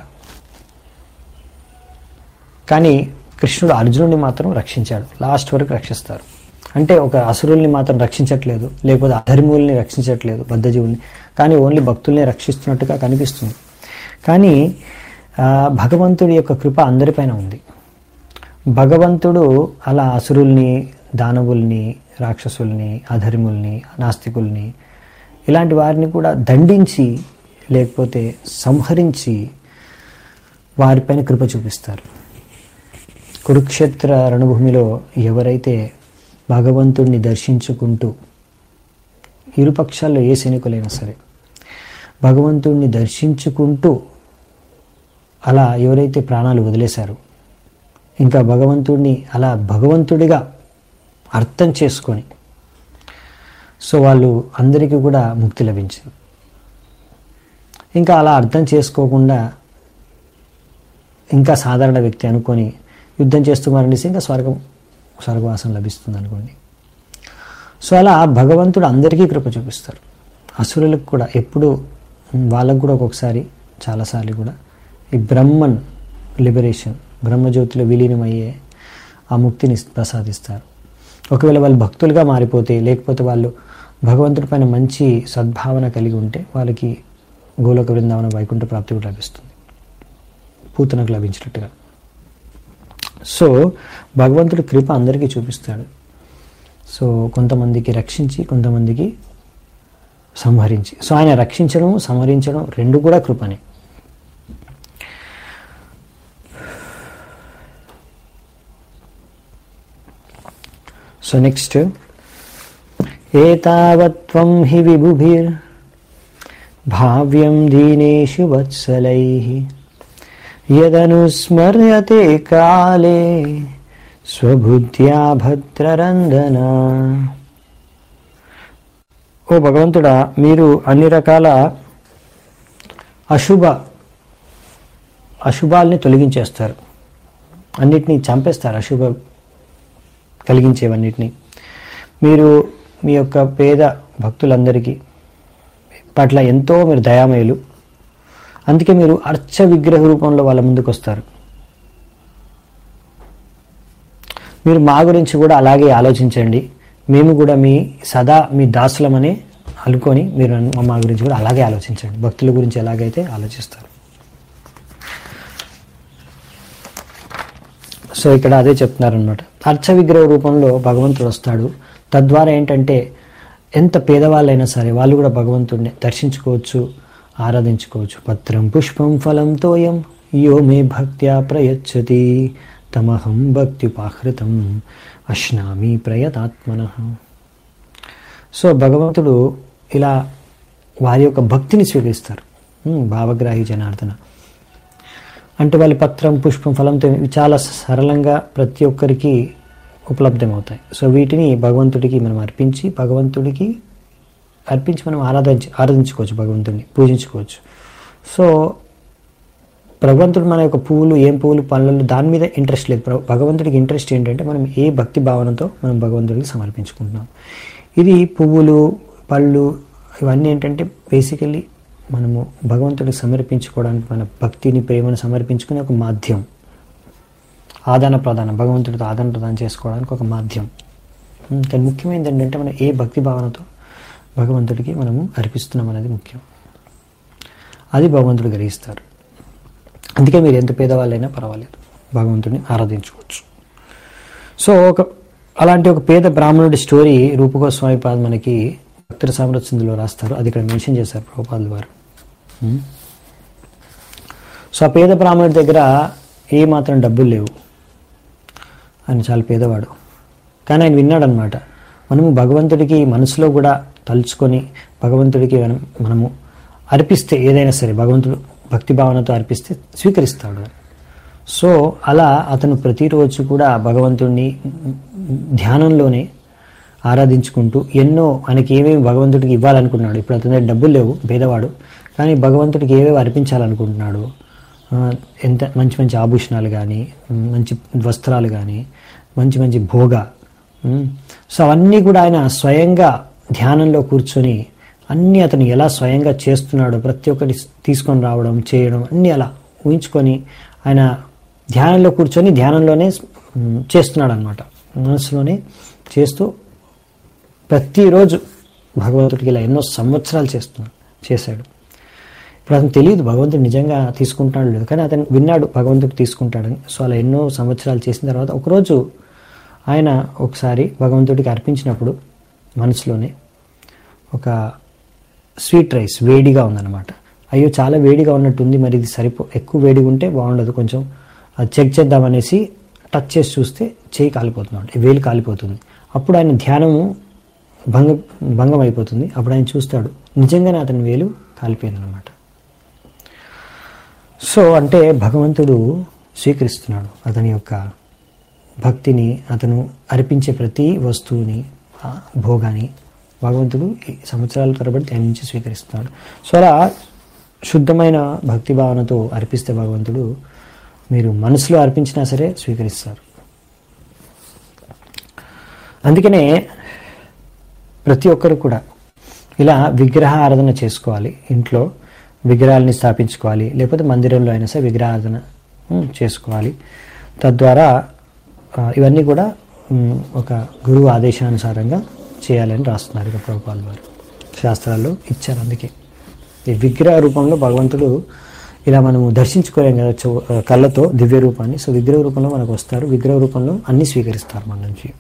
కానీ కృష్ణుడు అర్జునుడిని మాత్రం రక్షించాడు లాస్ట్ వరకు రక్షిస్తారు అంటే ఒక అసురుల్ని మాత్రం రక్షించట్లేదు లేకపోతే అధర్ముల్ని రక్షించట్లేదు బద్ధజీవుల్ని కానీ ఓన్లీ భక్తుల్ని రక్షిస్తున్నట్టుగా కనిపిస్తుంది కానీ ఆ, భగవంతుడి యొక్క కృప అందరిపైన ఉంది భగవంతుడు అలా అసురుల్ని దానవుల్ని రాక్షసుల్ని అధర్ముల్ని నాస్తికుల్ని ఇలాంటి వారిని కూడా దండించి లేకపోతే సంహరించి వారిపైన కృప చూపిస్తారు కురుక్షేత్ర రణభూమిలో ఎవరైతే భగవంతుడిని దర్శించుకుంటూ ఇరు పక్షాల్లో ఏ సైనికులైనా సరే భగవంతుడిని దర్శించుకుంటూ అలా ఎవరైతే ప్రాణాలు వదిలేశారో ఇంకా భగవంతుడిని అలా భగవంతుడిగా అర్థం చేసుకొని సో వాళ్ళు అందరికీ కూడా ముక్తి లభించింది ఇంకా అలా అర్థం చేసుకోకుండా ఇంకా సాధారణ వ్యక్తి అనుకొని యుద్ధం చేస్తూ మరణిస్తే ఇంకా స్వర్గం స్వర్గవాసం లభిస్తుంది అనుకోండి సో అలా భగవంతుడు అందరికీ కృప చూపిస్తారు అసురులకు కూడా ఎప్పుడు వాళ్ళకు కూడా ఒక్కొక్కసారి చాలాసార్లు కూడా ఈ బ్రహ్మన్ లిబరేషన్ బ్రహ్మజ్యోతిలో విలీనమయ్యే ఆ ముక్తిని ప్రసాదిస్తారు ఒకవేళ వాళ్ళు భక్తులుగా మారిపోతే లేకపోతే వాళ్ళు భగవంతుడి పైన మంచి సద్భావన కలిగి ఉంటే వాళ్ళకి గోలోక బృందావన వైకుంఠ ప్రాప్తి కూడా లభిస్తుంది పూతనకు లభించినట్టుగా సో భగవంతుడి కృప అందరికీ చూపిస్తాడు సో కొంతమందికి రక్షించి కొంతమందికి సంహరించి సో ఆయన రక్షించడం సంహరించడం రెండు కూడా కృపనే సో నెక్స్ట్ ఏతావత్వం హి విభుభిర్ భావ్యం దీనేషు వత్సలై యదనుస్మర్యతే కాలే స్వబుద్ధ్యా భద్రరందన ఓ భగవంతుడా మీరు అన్ని రకాల అశుభ అశుభాల్ని తొలగించేస్తారు అన్నిటినీ చంపేస్తారు అశుభ కలిగించేవన్నిటినీ మీరు మీ యొక్క పేద భక్తులందరికీ పట్ల ఎంతో మీరు దయామయులు అందుకే మీరు అర్చ విగ్రహ రూపంలో వాళ్ళ ముందుకు వస్తారు మీరు మా గురించి కూడా అలాగే ఆలోచించండి మేము కూడా మీ సదా మీ దాసులమని అనుకొని మీరు నన్ను- మా గురించి కూడా అలాగే ఆలోచించండి భక్తుల గురించి ఎలాగైతే ఆలోచిస్తారు సో ఇక్కడ అదే చెప్తున్నారనమాట అర్చ విగ్రహ రూపంలో భగవంతుడు వస్తాడు తద్వారా ఏంటంటే ఎంత పేదవాళ్ళైనా సరే వాళ్ళు కూడా భగవంతుడిని దర్శించుకోవచ్చు ఆరాధించుకోవచ్చు పత్రం పుష్పం ఫలం తోయం యో మే భక్త్యా ప్రయచ్చతి తమహం భక్తిపాహృతం అశ్నామి ప్రయతాత్మన సో భగవంతుడు ఇలా వారి యొక్క భక్తిని స్వీకరిస్తారు ఉమ్, భావగ్రాహి జనార్దన అంటే వాళ్ళ పత్రం పుష్పం ఫలంతో ఇవి చాలా సరళంగా ప్రతి ఒక్కరికి ఉపలబ్ధమవుతాయి సో వీటిని భగవంతుడికి మనం అర్పించి భగవంతుడికి అర్పించి మనం ఆరాధించి ఆరాధించుకోవచ్చు భగవంతుడిని పూజించుకోవచ్చు సో భగవంతుడు మన యొక్క పువ్వులు ఏం పువ్వులు పనులు దాని మీద ఇంట్రెస్ట్ లేదు ప్ర- భగవంతుడికి ఇంట్రెస్ట్ ఏంటంటే మనం ఏ భక్తి భావనతో మనం భగవంతుడికి సమర్పించుకుంటున్నాం ఇది పువ్వులు పళ్ళు ఇవన్నీ ఏంటంటే బేసికలీ మనము భగవంతుడికి సమర్పించుకోవడానికి మన భక్తిని ప్రేమను సమర్పించుకునే ఒక మాధ్యం ఆదాన ప్రదానం భగవంతుడితో ఆదాన ప్రదానం చేసుకోవడానికి ఒక మాధ్యం ఉం, కానీ ముఖ్యమైనది ఏంటంటే మనం ఏ భక్తి భావనతో భగవంతుడికి మనము అర్పిస్తున్నాం అనేది ముఖ్యం అది భగవంతుడు గ్రహిస్తారు అందుకే మీరు ఎంత పేదవాళ్ళైనా పర్వాలేదు భగవంతుడిని ఆరాధించుకోవచ్చు సో ఒక అలాంటి ఒక పేద బ్రాహ్మణుడి స్టోరీ రూపగోస్వామి పాద్ మనకి భక్తుల సామ్రాజ్యంలో రాస్తారు అది ఇక్కడ మెన్షన్ చేశారు ప్రభుపాదుల వారు ఉం. సో ఆ పేద బ్రాహ్మణుడి దగ్గర ఏ మాత్రం డబ్బులు లేవు ఆయన చాలా పేదవాడు కానీ ఆయన విన్నాడనమాట మనము భగవంతుడికి మనసులో కూడా తలుచుకొని భగవంతుడికి మనం మనము అర్పిస్తే ఏదైనా సరే భగవంతుడు భక్తి భావనతో అర్పిస్తే స్వీకరిస్తాడు అని. సో అలా అతను ప్రతిరోజు కూడా భగవంతుడిని ధ్యానంలోనే ఆరాధించుకుంటూ ఎన్నో ఆయనకి ఏమేమి భగవంతుడికి ఇవ్వాలనుకున్నాడు ఇప్పుడు అతని దగ్గర డబ్బులు లేవు పేదవాడు కానీ భగవంతుడికి ఏవేవి అర్పించాలనుకుంటున్నాడు ఆ, ఎంత మంచి మంచి ఆభూషణాలు కానీ మంచి వస్త్రాలు కానీ మంచి మంచి భోగ ఉమ్, సో అవన్నీ కూడా ఆయన స్వయంగా ధ్యానంలో కూర్చొని అన్నీ అతను ఎలా స్వయంగా చేస్తున్నాడో ప్రతి ఒక్కటి తీసుకొని రావడం చేయడం అన్నీ అలా ఊహించుకొని ఆయన ధ్యానంలో కూర్చొని ధ్యానంలోనే ఉమ్, చేస్తున్నాడు అనమాట మనసులోనే చేస్తూ ప్రతిరోజు భగవంతుడికి ఇలా ఎన్నో సంవత్సరాలు చేస్తున్నాడు చేశాడు ఇప్పుడు అతను తెలియదు భగవంతుడు నిజంగా తీసుకుంటాడు లేదు కానీ అతను విన్నాడు భగవంతుడు తీసుకుంటాడని సో అలా ఎన్నో సంవత్సరాలు చేసిన తర్వాత ఒకరోజు ఆయన ఒకసారి భగవంతుడికి అర్పించినప్పుడు మనసులోనే ఒక స్వీట్ రైస్ వేడిగా ఉందన్నమాట అయ్యో చాలా వేడిగా ఉన్నట్టుంది మరి ఇది సరిపో ఎక్కువ వేడిగా ఉంటే బాగుండదు కొంచెం అది చెక్ చేద్దామనేసి టచ్ చేసి చూస్తే చేయి కాలిపోతుంది వేలు కాలిపోతుంది అప్పుడు ఆయన ధ్యానము భంగ భంగం అయిపోతుంది అప్పుడు ఆయన చూస్తాడు నిజంగానే అతని వేలు కాలిపోయింది అనమాట సో అంటే భగవంతుడు స్వీకరిస్తున్నాడు అతని యొక్క భక్తిని అతను అర్పించే ప్రతి వస్తువుని ఆ భోగాన్ని భగవంతుడు ఈ సంవత్సరాల తరబడి ధ్యానించి స్వీకరిస్తున్నాడు సో అలా శుద్ధమైన భక్తి భావనతో అర్పిస్తే భగవంతుడు మీరు మనసులో అర్పించినా సరే స్వీకరిస్తారు అందుకనే ప్రతి ఒక్కరు కూడా ఇలా విగ్రహ ఆరాధన చేసుకోవాలి ఇంట్లో విగ్రహాలని స్థాపించుకోవాలి లేకపోతే మందిరంలో అయినా సరే విగ్రహారాధన ఉమ్, చేసుకోవాలి తద్వారా ఆ, ఇవన్నీ కూడా ఉమ్, ఒక గురువు ఆదేశానుసారంగా చేయాలని రాస్తున్నారు ఇక ప్రభుపాల్ వారు శాస్త్రాల్లో ఇచ్చారు అందుకే ఈ విగ్రహ రూపంలో భగవంతుడు ఇలా మనము దర్శించుకోలేం కదా చూ- కళ్ళతో దివ్య రూపాన్ని సో విగ్రహ రూపంలో మనకు వస్తారు విగ్రహ రూపంలో అన్ని స్వీకరిస్తారు మన నుంచి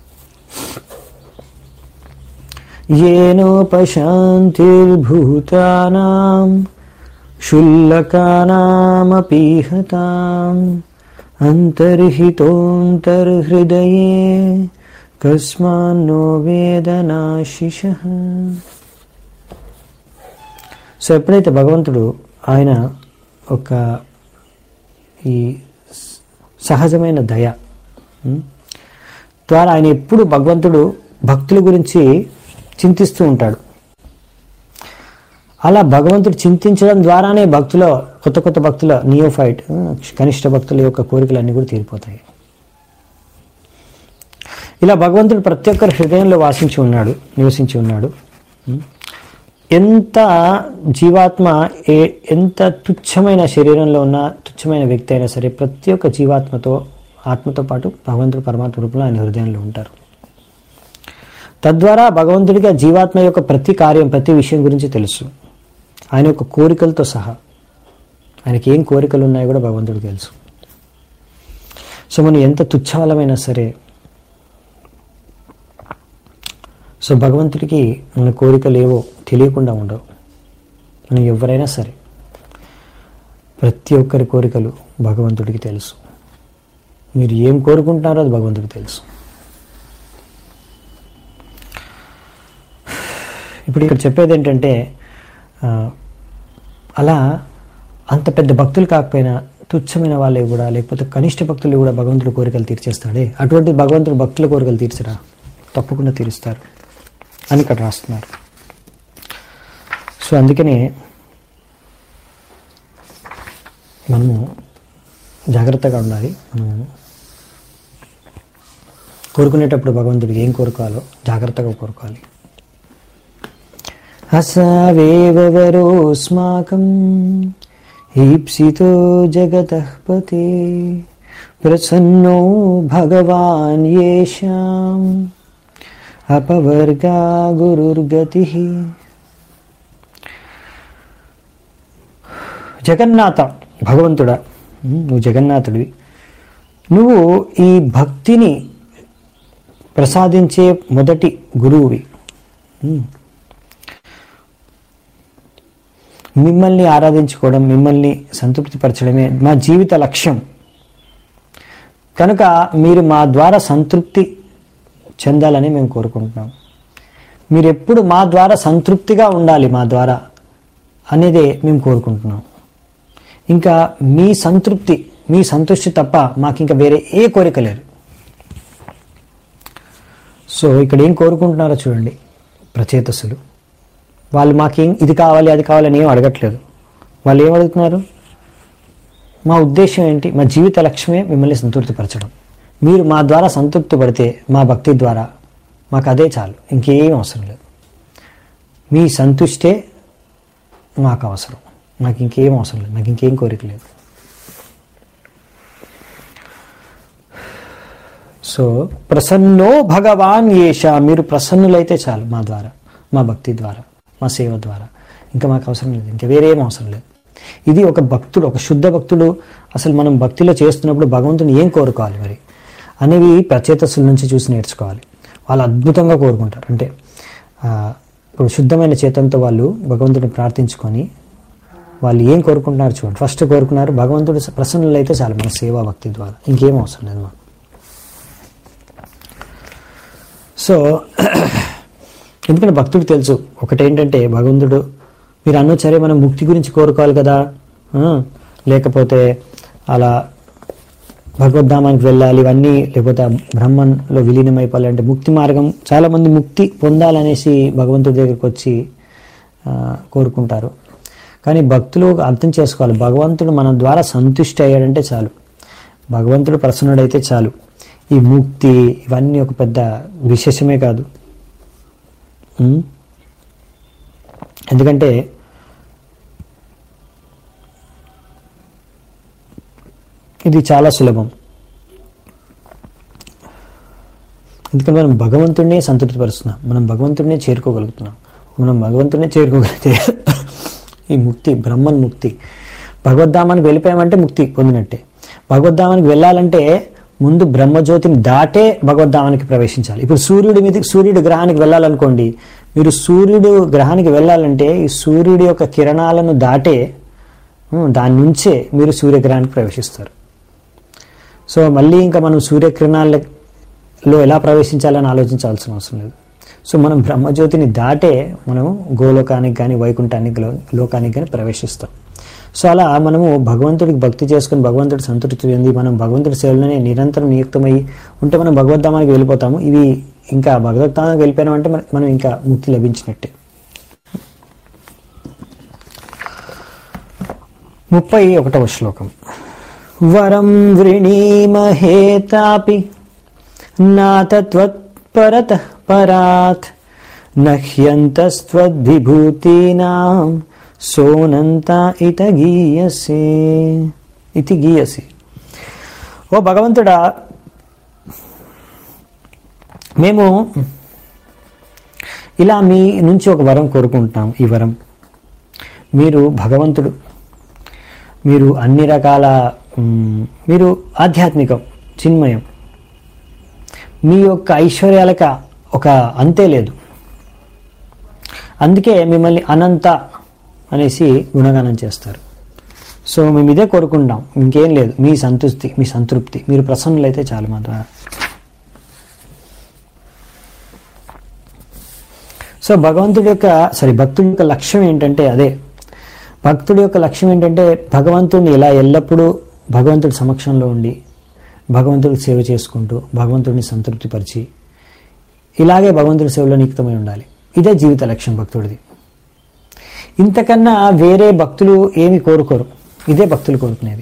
येनोपशान्तिर्भूतानां क्षुल्लकानामपीहताम् अन्तर्हितोऽन्तर्हृदये कस्मान्नो వేదనాశిషः సో ఎప్పుడైతే భగవంతుడు ఆయన ఒక ఈ సహజమైన దయ ఉం? ద్వారా ఆయన ఎప్పుడు భగవంతుడు భక్తుల గురించి చింతిస్తూ ఉంటాడు అలా భగవంతుడు చింతించడం ద్వారానే భక్తుల కొత్త కొత్త భక్తుల నియోఫైట్ కనిష్ట భక్తుల యొక్క కోరికలన్నీ కూడా తీరిపోతాయి ఇలా భగవంతుడు ప్రతి ఒక్కరి హృదయంలో వాసించి ఉన్నాడు నివసించి ఉన్నాడు ఉం? ఎంత జీవాత్మ ఏ ఎంత తుచ్చమైన శరీరంలో ఉన్న తుచ్చమైన వ్యక్తి అయినా సరే ప్రతి ఒక్క జీవాత్మతో ఆత్మతో పాటు భగవంతుడు పరమాత్మ రూపంలో ఆయన హృదయంలో ఉంటారు తద్వారా భగవంతుడికి ఆ జీవాత్మ యొక్క ప్రతి కార్యం ప్రతి విషయం గురించి తెలుసు ఆయన యొక్క కోరికలతో సహా ఆయనకి ఏం కోరికలు ఉన్నాయో కూడా భగవంతుడికి తెలుసు సో మనం ఎంత తుచ్చవలమైనా సరే సో భగవంతుడికి మన కోరికలు ఏవో తెలియకుండా ఉండవు మనం ఎవరైనా సరే ప్రతి ఒక్కరి కోరికలు భగవంతుడికి తెలుసు మీరు ఏం కోరుకుంటున్నారో అది భగవంతుడికి తెలుసు ఇప్పుడు ఇక్కడ చెప్పేది ఏంటంటే ఆ, అలా అంత పెద్ద భక్తులు కాకపోయినా తుచ్చమైన వాళ్ళే కూడా లేకపోతే కనిష్ట భక్తులు కూడా భగవంతుడి కోరికలు తీర్చేస్తాడే అటువంటి భగవంతుడు భక్తుల కోరికలు తీర్చరా తప్పకుండా తీరుస్తారు అని ఇక్కడ రాస్తున్నారు సో అందుకనే మనము జాగ్రత్తగా ఉండాలి మనము కోరుకునేటప్పుడు భగవంతుడికి ఏం కోరుకోవాలో జాగ్రత్తగా కోరుకోవాలి అసావేవ వరోస్మాకం ఈప్సితో జగతః పతే ప్రసన్నో భగవాన్ యేషాం అపవర్గా గురుర్గతి జగన్నాథ భగవంతుడా ఉమ్, నువ్వు జగన్నాథుడివి నువ్వు ఈ భక్తిని ప్రసాదించే మొదటి గురువువి ఉమ్. మిమ్మల్ని ఆరాధించుకోవడం మిమ్మల్ని సంతృప్తిపరచడమే మా జీవిత లక్ష్యం కనుక మీరు మా ద్వారా సంతృప్తి చెందాలని మేము కోరుకుంటున్నాం మీరు ఎప్పుడు మా ద్వారా సంతృప్తిగా ఉండాలి మా ద్వారా అనేదే మేము కోరుకుంటున్నాం ఇంకా మీ సంతృప్తి మీ సంతృష్టి తప్ప మాకు ఇంకా వేరే ఏ కోరిక లేదు సో ఇక్కడ ఏం కోరుకుంటున్నారో చూడండి ప్రచేతసులు వాళ్ళు మాకేం ఇది కావాలి అది కావాలని ఏం అడగట్లేదు వాళ్ళు ఏం అడుగుతున్నారు మా ఉద్దేశం ఏంటి మా జీవిత లక్ష్యమే మిమ్మల్ని సంతృప్తిపరచడం మీరు మా ద్వారా సంతృప్తి పడితే మా భక్తి ద్వారా మాకు అదే చాలు ఇంకేం అవసరం లేదు మీ సంతుష్టే మాకు అవసరం నాకు ఇంకేం అవసరం లేదు నాకు ఇంకేం కోరిక లేదు సో ప్రసన్నో భగవాన్ ఏష మీరు ప్రసన్నులైతే చాలు మా ద్వారా మా భక్తి ద్వారా మా సేవ ద్వారా ఇంకా మాకు అవసరం లేదు ఇంకా వేరే ఏం అవసరం లేదు ఇది ఒక భక్తుడు ఒక శుద్ధ భక్తుడు అసలు మనం భక్తిలో చేస్తున్నప్పుడు భగవంతుని ఏం కోరుకోవాలి మరి అనేవి ప్రచేతస్సుల నుంచి చూసి నేర్చుకోవాలి వాళ్ళు అద్భుతంగా కోరుకుంటారు అంటే ఆ, ఇప్పుడు శుద్ధమైన చేతంతో వాళ్ళు భగవంతుడిని ప్రార్థించుకొని వాళ్ళు ఏం కోరుకుంటున్నారు చూడండి ఫస్ట్ కోరుకున్నారు భగవంతుడు ప్రసన్నులైతే చాలు మన సేవా భక్తి ద్వారా ఇంకేం అవసరం లేదు మాకు సో ఎందుకంటే భక్తుడు తెలుసు ఒకటేంటంటే భగవంతుడు మీరు అన్నొచ్చు సరే మనం ముక్తి గురించి కోరుకోవాలి కదా ఆ, లేకపోతే అలా భగవద్ధామానికి వెళ్ళాలి ఇవన్నీ లేకపోతే ఆ బ్రహ్మంలో విలీనం అయిపోవాలి అంటే ముక్తి మార్గం చాలామంది ముక్తి పొందాలనేసి భగవంతుడి దగ్గరికి వచ్చి ఆ, కోరుకుంటారు కానీ భక్తులు అర్థం చేసుకోవాలి భగవంతుడు మన ద్వారా సంతుష్టి అయ్యాడంటే చాలు భగవంతుడు ప్రసన్నుడైతే చాలు ఈ ముక్తి ఇవన్నీ ఒక పెద్ద విశేషమే కాదు ఉం? ఎందుకంటే ఇది చాలా సులభం ఎందుకంటే మనం భగవంతుడినే సంతృప్తిపరుస్తున్నాం మనం భగవంతుడినే చేరుకోగలుగుతున్నాం మనం భగవంతుడినే చేరుకోగలిగితే ఈ ముక్తి బ్రహ్మన్ ముక్తి భగవద్ధామానికి వెళ్ళిపోయామంటే ముక్తి పొందినట్టే భగవద్ధామానికి వెళ్ళాలంటే ముందు బ్రహ్మజ్యోతిని దాటే భగవద్ధామానికి ప్రవేశించాలి ఇప్పుడు సూర్యుడి మీద సూర్యుడి గ్రహానికి వెళ్ళాలనుకోండి మీరు సూర్యుడు గ్రహానికి వెళ్ళాలంటే ఈ సూర్యుడి యొక్క కిరణాలను దాటే ఉం, దాని నుంచే మీరు సూర్యగ్రహానికి ప్రవేశిస్తారు సో మళ్ళీ ఇంకా మనం సూర్యకిరణాలలో ఎలా ప్రవేశించాలని ఆలోచించాల్సిన అవసరం లేదు సో మనం బ్రహ్మజ్యోతిని దాటే మనం గోలోకానికి కానీ వైకుంఠానికి లో- లోకానికి కానీ ప్రవేశిస్తాం సో అలా మనము భగవంతుడికి భక్తి చేసుకుని భగవంతుడి సంతృప్తి చెంది మనం భగవంతుడి సేవలోనే నిరంతరం నియుక్తమై ఉంటే మనం భగవద్ధామానికి వెళ్ళిపోతాము ఇవి ఇంకా భగవద్ధామానికి వెళ్ళిపోయినామంటే మన- మనం ఇంకా ముక్తి లభించినట్టే ముప్పై ఒకటవ శ్లోకం వరం వృణీమహేతాపి నాతత్వత్పరత పరాత్ నహ్యంతస్త్వద్విభూతీనాం సోనంత ఇత గీయసే ఇతి గీయసి ఓ భగవంతుడా మేము ఇలా మీ నుంచి ఒక వరం కోరుకుంటున్నాం ఈ వరం మీరు భగవంతుడు మీరు అన్ని రకాల మ్, మీరు ఆధ్యాత్మికం చిన్మయం మీ యొక్క ఐశ్వర్యాలకు ఒక అంతే లేదు అందుకే మిమ్మల్ని అనంత అనేసి గుణగానం చేస్తారు సో మేము ఇదే కోరుకుంటాం ఇంకేం లేదు మీ సంతృప్తి మీ సంతృప్తి మీరు ప్రసన్నులైతే చాలు మా ద్వారా సో భగవంతుడి యొక్క సారీ భక్తుడి యొక్క లక్ష్యం ఏంటంటే అదే భక్తుడి యొక్క లక్ష్యం ఏంటంటే భగవంతుడిని ఇలా ఎల్లప్పుడూ భగవంతుడి సమక్షంలో ఉండి భగవంతుడికి సేవ చేసుకుంటూ భగవంతుడిని సంతృప్తిపరిచి ఇలాగే భగవంతుడి సేవలో నియుక్తమై ఉండాలి ఇదే జీవిత లక్ష్యం భక్తుడిది ఇంతకన్నా వేరే భక్తులు ఏమి కోరుకోరు ఇదే భక్తులు కోరుకునేది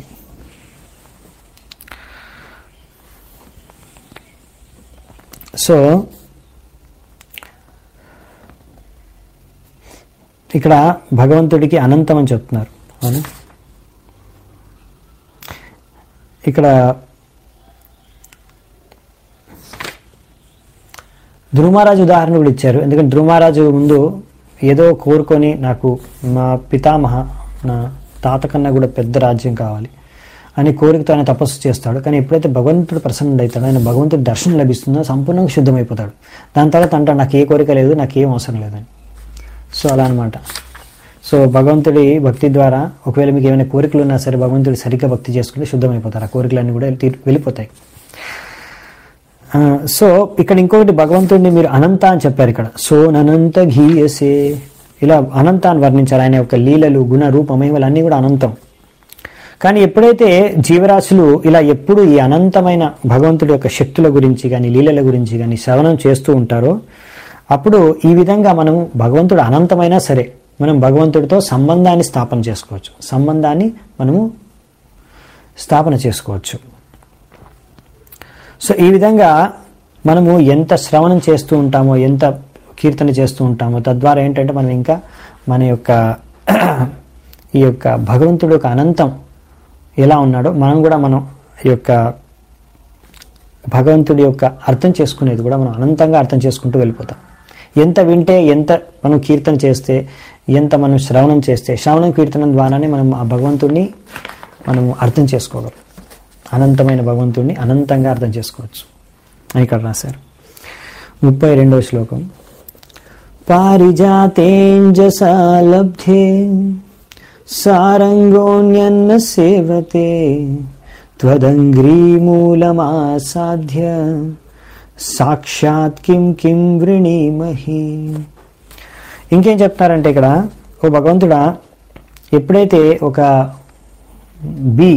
సో ఇక్కడ భగవంతుడికి అనంతం అని చెప్తున్నారు అవునా ఇక్కడ ధ్రువమహారాజు ఉదాహరణ కూడా ఇచ్చారు ఎందుకంటే ధ్రువమహారాజు ముందు ఏదో కోరుకొని నాకు మా పితామహ నా తాత కన్నా కూడా పెద్ద రాజ్యం కావాలి అని కోరికతో ఆయన తపస్సు చేస్తాడు కానీ ఎప్పుడైతే భగవంతుడు ప్రసన్నుడు అవుతాడో ఆయన భగవంతుడి దర్శనం లభిస్తుందో సంపూర్ణంగా శుద్ధమైపోతాడు దాని తర్వాత అంటాడు నాకు ఏ కోరిక లేదు నాకు ఏం అవసరం లేదని సో అలా అనమాట సో భగవంతుడి భక్తి ద్వారా ఒకవేళ మీకు ఏమైనా కోరికలు ఉన్నా సరే భగవంతుడి సరిగ్గా భక్తి చేసుకుంటే శుద్ధమైపోతారు ఆ కోరికలన్నీ కూడా తీ- వెళ్ళిపోతాయి ఆ, సో ఇక్కడ ఇంకొకటి భగవంతుడిని మీరు అనంత అని చెప్పారు ఇక్కడ సో అనంత ఘీయసే ఇలా అనంత అని వర్ణించారు ఆయన యొక్క లీలలు గుణ రూపం ఇవన్నీ కూడా అనంతం కానీ ఎప్పుడైతే జీవరాశులు ఇలా ఎప్పుడు ఈ అనంతమైన భగవంతుడి యొక్క శక్తుల గురించి కానీ లీలల గురించి కానీ శ్రవణం చేస్తూ ఉంటారో అప్పుడు ఈ విధంగా మనము భగవంతుడు అనంతమైనా సరే మనం భగవంతుడితో సంబంధాన్ని స్థాపన చేసుకోవచ్చు సంబంధాన్ని మనము స్థాపన చేసుకోవచ్చు సో ఈ విధంగా మనము ఎంత శ్రవణం చేస్తూ ఉంటామో ఎంత కీర్తన చేస్తూ ఉంటామో తద్వారా ఏంటంటే మనం ఇంకా మన యొక్క ఈ యొక్క భగవంతుడు యొక్క అనంతం ఎలా ఉన్నాడో మనం కూడా మనం ఈ యొక్క భగవంతుడి యొక్క అర్థం చేసుకునేది కూడా మనం అనంతంగా అర్థం చేసుకుంటూ వెళ్ళిపోతాం ఎంత వింటే ఎంత మనం కీర్తన చేస్తే ఎంత మనం శ్రవణం చేస్తే శ్రవణం కీర్తనం ద్వారానే మనం ఆ భగవంతుడిని మనము అర్థం చేసుకోగలం అనంతమైన భగవంతుడిని అనంతంగా అర్థం చేసుకోవచ్చు అని ఇక్కడ రాశారు ముప్పై రెండవ శ్లోకం పారిజాతేంజసా లబ్ధే సారంగోన్యన్న సేవతే త్వదంగ్రీమూలమాసాధ్య సాక్షాత్ కిం కిం వృణీమహి ఇంకేం చెప్తారంటే ఇక్కడ ఓ భగవంతుడా ఎప్పుడైతే ఒక బీ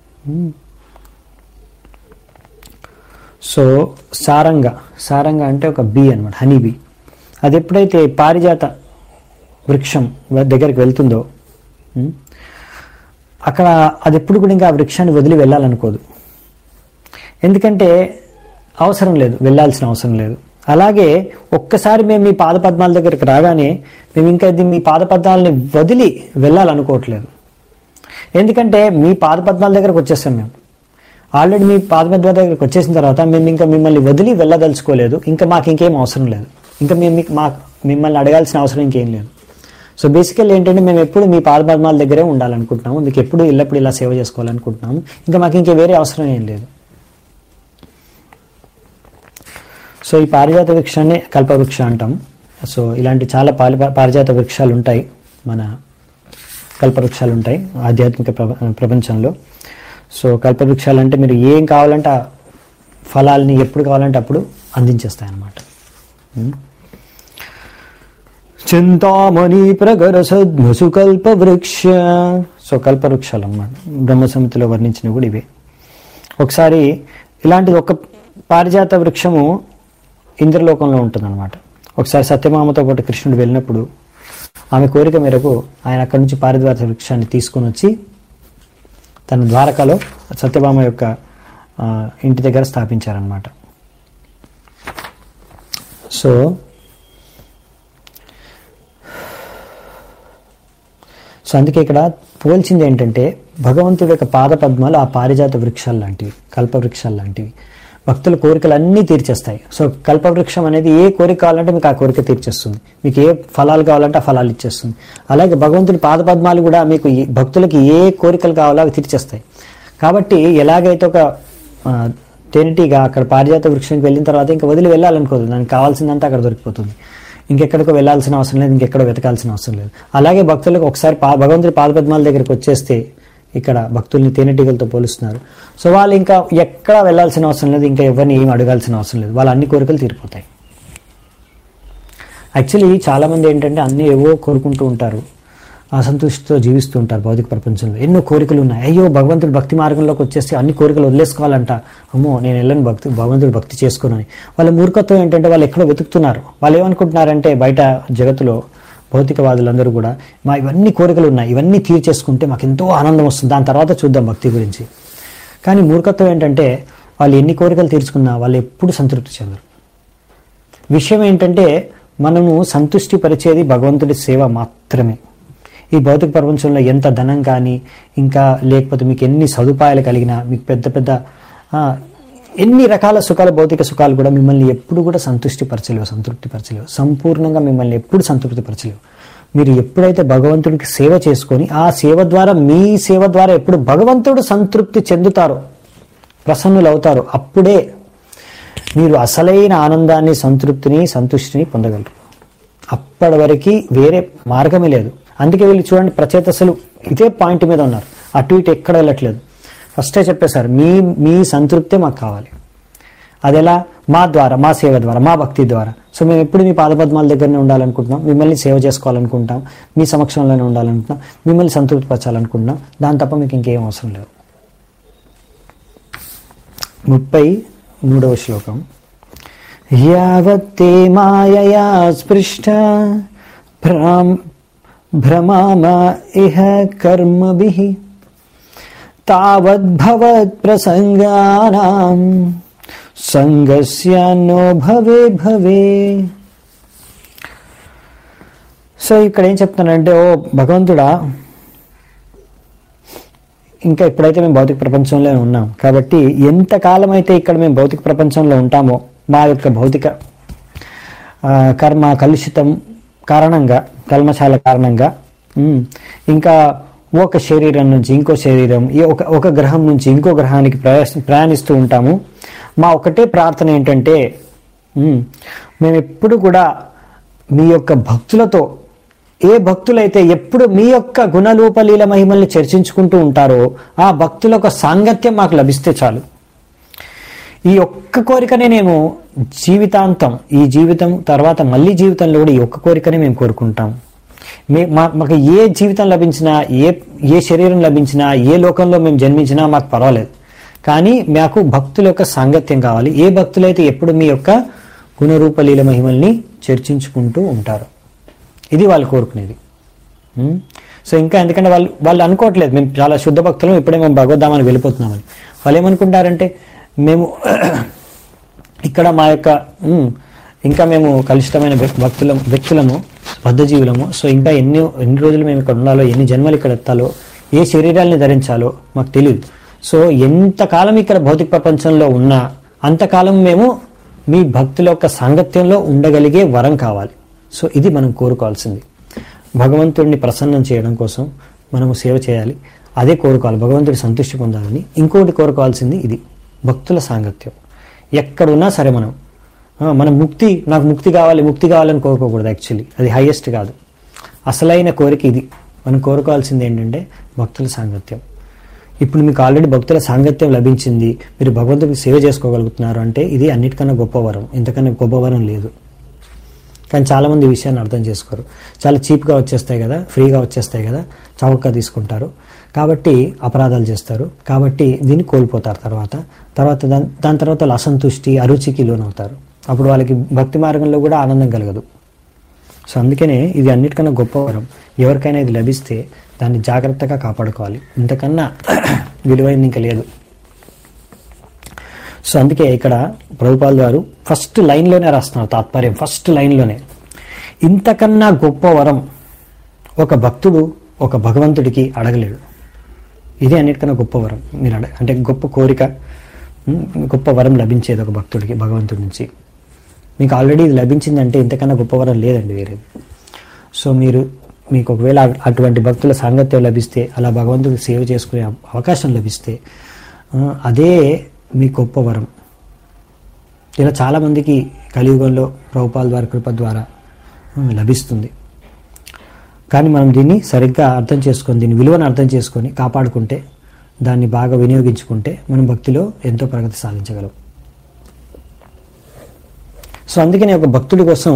సో సారంగ సారంగ అంటే ఒక బీ అనమాట హనీ బీ అది ఎప్పుడైతే పారిజాత వృక్షం దగ్గరికి వెళ్తుందో ఉమ్, అక్కడ అది ఎప్పుడు కూడా ఇంకా ఆ వృక్షాన్ని వదిలి వెళ్ళాలనుకోదు ఎందుకంటే అవసరం లేదు వెళ్ళాల్సిన అవసరం లేదు అలాగే ఒక్కసారి మేము మీ పాదపద్మాల దగ్గరికి రాగానే మేము ఇంకా ఇది మీ పాదపద్మాలని వదిలి వెళ్ళాలనుకోవట్లేదు ఎందుకంటే మీ పాదపద్మాల దగ్గరకు వచ్చేస్తాం మేము ఆల్రెడీ మీ పాదపద్మాల దగ్గరికి వచ్చేసిన తర్వాత మేము ఇంకా మిమ్మల్ని వదిలి వెళ్ళదలుచుకోలేదు ఇంకా మాకు ఇంకేం అవసరం లేదు ఇంకా మేము మీకు మా మిమ్మల్ని అడగాల్సిన అవసరం ఇంకేం లేదు సో బేసికల్ ఏంటంటే మేము ఎప్పుడు మీ పాదపద్మాల దగ్గరే ఉండాలనుకుంటున్నాము మీకు ఎప్పుడు ఎల్లప్పుడు ఇలా సేవ చేసుకోవాలనుకుంటున్నాము ఇంకా మాకు ఇంకా వేరే అవసరం ఏం లేదు సో ఈ పారిజాత వృక్షాన్ని కల్పవృక్ష అంటాం సో ఇలాంటి చాలా పాలి పారిజాత వృక్షాలు ఉంటాయి మన కల్పవృక్షాలు ఉంటాయి ఆధ్యాత్మిక ప్రప- ప్రపంచంలో సో కల్పవృక్షాలు అంటే మీరు ఏం కావాలంటే ఆ ఫలాల్ని ఎప్పుడు కావాలంటే అప్పుడు అందించేస్తాయి అన్నమాట ఉం? చింతామణి ప్రగర సద్మసు కల్పవృక్ష సో కల్పవృక్షాలు అన్నమాట బ్రహ్మ సమితిలో వర్ణించినవి కూడా ఇవే ఒకసారి ఇలాంటిది ఒక పారిజాత వృక్షము ఇంద్రలోకంలో ఉంటుందన్నమాట ఒకసారి సత్యమామతో పాటు కృష్ణుడు వెళ్ళినప్పుడు ఆమె కోరిక మేరకు ఆయన అక్కడి నుంచి పారిజాత వృక్షాన్ని తీసుకొని వచ్చి తన ద్వారకలో సత్యభామ యొక్క ఆ, ఇంటి దగ్గర స్థాపించారనమాట సో సో అందుకే ఇక్కడ పోల్చింది ఏంటంటే భగవంతుడి యొక్క పాద పద్మాలు ఆ పారిజాత వృక్షాలు లాంటివి కల్పవృక్షాలు లాంటివి భక్తుల కోరికలు అన్నీ తీర్చేస్తాయి సో కల్పవృక్షం అనేది ఏ కోరిక కావాలంటే మీకు ఆ కోరిక తీర్చేస్తుంది మీకు ఏ ఫలాలు కావాలంటే ఆ ఫలాలు ఇచ్చేస్తుంది అలాగే భగవంతుడి పాద పద్మాలు కూడా మీకు ఈ భక్తులకి ఏ కోరికలు కావాలో అవి తీర్చేస్తాయి కాబట్టి ఎలాగైతే ఒక ఆ, తేనెటీగా అక్కడ పారిజాత వృక్షానికి వెళ్ళిన తర్వాత ఇంకా వదిలి వెళ్ళాలనుకోదు దానికి కావాల్సిందంతా అక్కడ దొరికిపోతుంది ఇంకెక్కడికో వెళ్ళాల్సిన అవసరం లేదు ఇంకెక్కడో వెతకాల్సిన అవసరం లేదు అలాగే భక్తులకు ఒకసారి పా భగవంతుడి పాదపద్మాల దగ్గరికి వచ్చేస్తే ఇక్కడ భక్తుల్ని తేనెటీగలతో పోలుస్తున్నారు సో వాళ్ళు ఇంకా ఎక్కడా వెళ్ళాల్సిన అవసరం లేదు ఇంకా ఎవరిని ఏం అడగాల్సిన అవసరం లేదు వాళ్ళ అన్ని కోరికలు తీరిపోతాయి యాక్చువల్లీ చాలామంది ఏంటంటే అన్నీ ఏవో కోరుకుంటూ ఉంటారు అసంతృష్టితో జీవిస్తూ ఉంటారు భౌతిక ప్రపంచంలో ఎన్నో కోరికలు ఉన్నాయి అయ్యో భగవంతుడి భక్తి మార్గంలోకి వచ్చేస్తే అన్ని కోరికలు వదిలేసుకోవాలంట అమ్మో నేను వెళ్ళను భక్తి భగవంతుడి భక్తి చేసుకోనని వాళ్ళ మూర్ఖత్వం ఏంటంటే వాళ్ళు ఎక్కడో వెతుకుతున్నారు వాళ్ళు ఏమనుకుంటున్నారంటే బయట జగత్తులో భౌతికవాదులందరూ కూడా మా ఇవన్నీ కోరికలు ఉన్నాయి ఇవన్నీ తీర్చేసుకుంటే మాకు ఎంతో ఆనందం వస్తుంది దాని తర్వాత చూద్దాం భక్తి గురించి కానీ మూర్ఖత్వం ఏంటంటే వాళ్ళు ఎన్ని కోరికలు తీర్చుకున్నా వాళ్ళు ఎప్పుడు సంతృప్తి చెందరు విషయం ఏంటంటే మనము సంతుష్టి పరిచేది భగవంతుడి సేవ మాత్రమే ఈ భౌతిక ప్రపంచంలో ఎంత ధనం కానీ ఇంకా లేకపోతే మీకు ఎన్ని సదుపాయాలు కలిగినా మీకు పెద్ద పెద్ద ఆ, ఎన్ని రకాల సుఖాలు భౌతిక సుఖాలు కూడా మిమ్మల్ని ఎప్పుడు కూడా సంతృష్టి పరచలేవు సంతృప్తి పరచలేవు సంపూర్ణంగా మిమ్మల్ని ఎప్పుడు సంతృప్తి పరచలేవు మీరు ఎప్పుడైతే భగవంతుడికి సేవ చేసుకొని ఆ సేవ ద్వారా మీ సేవ ద్వారా ఎప్పుడు భగవంతుడు సంతృప్తి చెందుతారో ప్రసన్నులు అవుతారో అప్పుడే మీరు అసలైన ఆనందాన్ని సంతృప్తిని సంతుష్టిని పొందగలరు అప్పటి వరకు వేరే మార్గమే లేదు అందుకే వీళ్ళు చూడండి ప్రచేతసలు ఇదే పాయింట్ మీద ఉన్నారు అటు ఇటు ఎక్కడ వెళ్ళట్లేదు ఫస్టే చెప్పేశారు మీ మీ సంతృప్తే మాకు కావాలి అది ఎలా మా ద్వారా మా సేవ ద్వారా మా భక్తి ద్వారా సో మేము ఎప్పుడు మీ పాదపద్మాల దగ్గరనే ఉండాలనుకుంటున్నాం మిమ్మల్ని సేవ చేసుకోవాలనుకుంటాం మీ సమక్షంలోనే ఉండాలనుకుంటున్నాం మిమ్మల్ని సంతృప్తిపరచాలనుకుంటున్నాం దాని తప్ప మీకు ఇంకేం అవసరం లేదు ముప్పై మూడవ శ్లోకం యావత్తే మాయయా స్పృష్ట భ్రామ్ భ్రమామ ఇహ కర్మభిః తావద్భవత్ ప్రసంగానాం సంగస్యాన్నో భవే భవే సో ఇక్కడ ఏం చెప్తున్నానంటే ఓ భగవంతుడా ఇంకా ఇప్పుడైతే మేము భౌతిక ప్రపంచంలో ఉన్నాం కాబట్టి ఎంతకాలం అయితే ఇక్కడ మేము భౌతిక ప్రపంచంలో ఉంటామో మా యొక్క భౌతిక ఆ, కర్మ కలుషితం కారణంగా కల్మశాల కారణంగా ఉమ్, ఇంకా ఒక శరీరం నుంచి ఇంకో శరీరం ఈ ఒక ఒక గ్రహం నుంచి ఇంకో గ్రహానికి ప్రయాస ప్రయాణిస్తూ ఉంటాము మా ఒకటే ప్రార్థన ఏంటంటే ఉమ్, మేము ఎప్పుడు కూడా మీ యొక్క భక్తులతో ఏ భక్తులైతే ఎప్పుడు మీ యొక్క గుణరూపలీల మహిమల్ని చర్చించుకుంటూ ఉంటారో ఆ భక్తుల యొక్క సాంగత్యం మాకు లభిస్తే చాలు ఈ ఒక్క కోరికనే నేను జీవితాంతం ఈ జీవితం తర్వాత మళ్ళీ జీవితంలో కూడా ఈ ఒక్క కోరికనే మేము కోరుకుంటాం మే మా- మాకు ఏ జీవితం లభించినా ఏ ఏ శరీరం లభించినా ఏ లోకంలో మేము జన్మించినా మాకు పర్వాలేదు కానీ మాకు భక్తుల యొక్క సాంగత్యం కావాలి ఏ భక్తులైతే ఎప్పుడు మీ యొక్క గుణరూపలీల మహిమల్ని చర్చించుకుంటూ ఉంటారు ఇది వాళ్ళు కోరుకునేది ఉం? సో ఇంకా ఎందుకంటే వాళ్ళు వాళ్ళు అనుకోవట్లేదు మేము చాలా శుద్ధ భక్తులం ఇప్పుడే మేము భగవద్ధామానికి వెళ్ళిపోతున్నామని వాళ్ళు ఏమనుకుంటారంటే మేము ఇక్కడ మా యొక్క ఉం, ఇంకా మేము కలుషితమైన వ్యక్- భక్తులం వ్యక్తులము బద్ధజీవులము సో ఇంకా ఎన్ని ఎన్ని రోజులు మేము ఇక్కడ ఉండాలో ఎన్ని జన్మలు ఇక్కడ ఎత్తాలో ఏ శరీరాల్ని ధరించాలో మాకు తెలియదు సో ఎంతకాలం ఇక్కడ భౌతిక ప్రపంచంలో ఉన్నా అంతకాలం మేము మీ భక్తుల యొక్క సాంగత్యంలో ఉండగలిగే వరం కావాలి సో ఇది మనం కోరుకోవాల్సింది భగవంతుడిని ప్రసన్నం చేయడం కోసం మనము సేవ చేయాలి అదే కోరుకోవాలి భగవంతుడి సంతృష్టి పొందాలని ఇంకోటి కోరుకోవాల్సింది ఇది భక్తుల సాంగత్యం ఎక్కడున్నా సరే మనం ఆ, మనం ముక్తి నాకు ముక్తి కావాలి ముక్తి కావాలని కోరుకోకూడదు యాక్చువల్లీ అది హైయెస్ట్ కాదు అసలైన కోరిక ఇది మనం కోరుకోవాల్సింది ఏంటంటే భక్తుల సాంగత్యం ఇప్పుడు మీకు ఆల్రెడీ భక్తుల సాంగత్యం లభించింది మీరు భగవంతుడికి సేవ చేసుకోగలుగుతున్నారు అంటే ఇది అన్నిటికన్నా గొప్ప వరం ఇంతకన్నా గొప్ప వరం లేదు కానీ చాలామంది ఈ విషయాన్ని అర్థం చేసుకోరు చాలా చీప్గా వచ్చేస్తాయి కదా ఫ్రీగా వచ్చేస్తాయి కదా చౌకగా తీసుకుంటారు కాబట్టి అపరాధాలు చేస్తారు కాబట్టి దీన్ని కోల్పోతారు తర్వాత తర్వాత దాని దాని తర్వాత వాళ్ళు అసంతుష్టి అరుచికి లోనవుతారు అప్పుడు వాళ్ళకి భక్తి మార్గంలో కూడా ఆనందం కలగదు సో అందుకనే ఇది అన్నిటికన్నా గొప్ప వరం ఎవరికైనా ఇది లభిస్తే దాన్ని జాగ్రత్తగా కాపాడుకోవాలి ఇంతకన్నా విలువైంది ఇంకా లేదు సో అందుకే ఇక్కడ ప్రభుపాల్ గారు ఫస్ట్ లైన్లోనే రాస్తున్నారు తాత్పర్యం ఫస్ట్ లైన్లోనే ఇంతకన్నా గొప్ప వరం ఒక భక్తుడు ఒక భగవంతుడికి అడగలేడు ఇదే అన్నిటికన్నా గొప్ప వరం మీరు అడగ అంటే గొప్ప కోరిక ఉమ్, గొప్ప వరం లభించేది ఒక భక్తుడికి భగవంతుడి నుంచి మీకు ఆల్రెడీ ఇది లభించిందంటే ఇంతకన్నా గొప్ప వరం లేదండి వేరేది సో మీరు మీకు ఒకవేళ అటువంటి భక్తుల సాంగత్యం లభిస్తే అలా భగవంతుడికి సేవ చేసుకునే అవకాశం లభిస్తే ఆ, అదే మీ గొప్ప వరం ఇలా చాలామందికి కలియుగంలో ప్రభుపాల్ వారి కృప ద్వారా ఆ, లభిస్తుంది కానీ మనం దీన్ని సరిగ్గా అర్థం చేసుకొని దీని విలువను అర్థం చేసుకొని కాపాడుకుంటే దాన్ని బాగా వినియోగించుకుంటే మనం భక్తిలో ఎంతో ప్రగతి సాధించగలం సో అందుకని ఒక భక్తుడి కోసం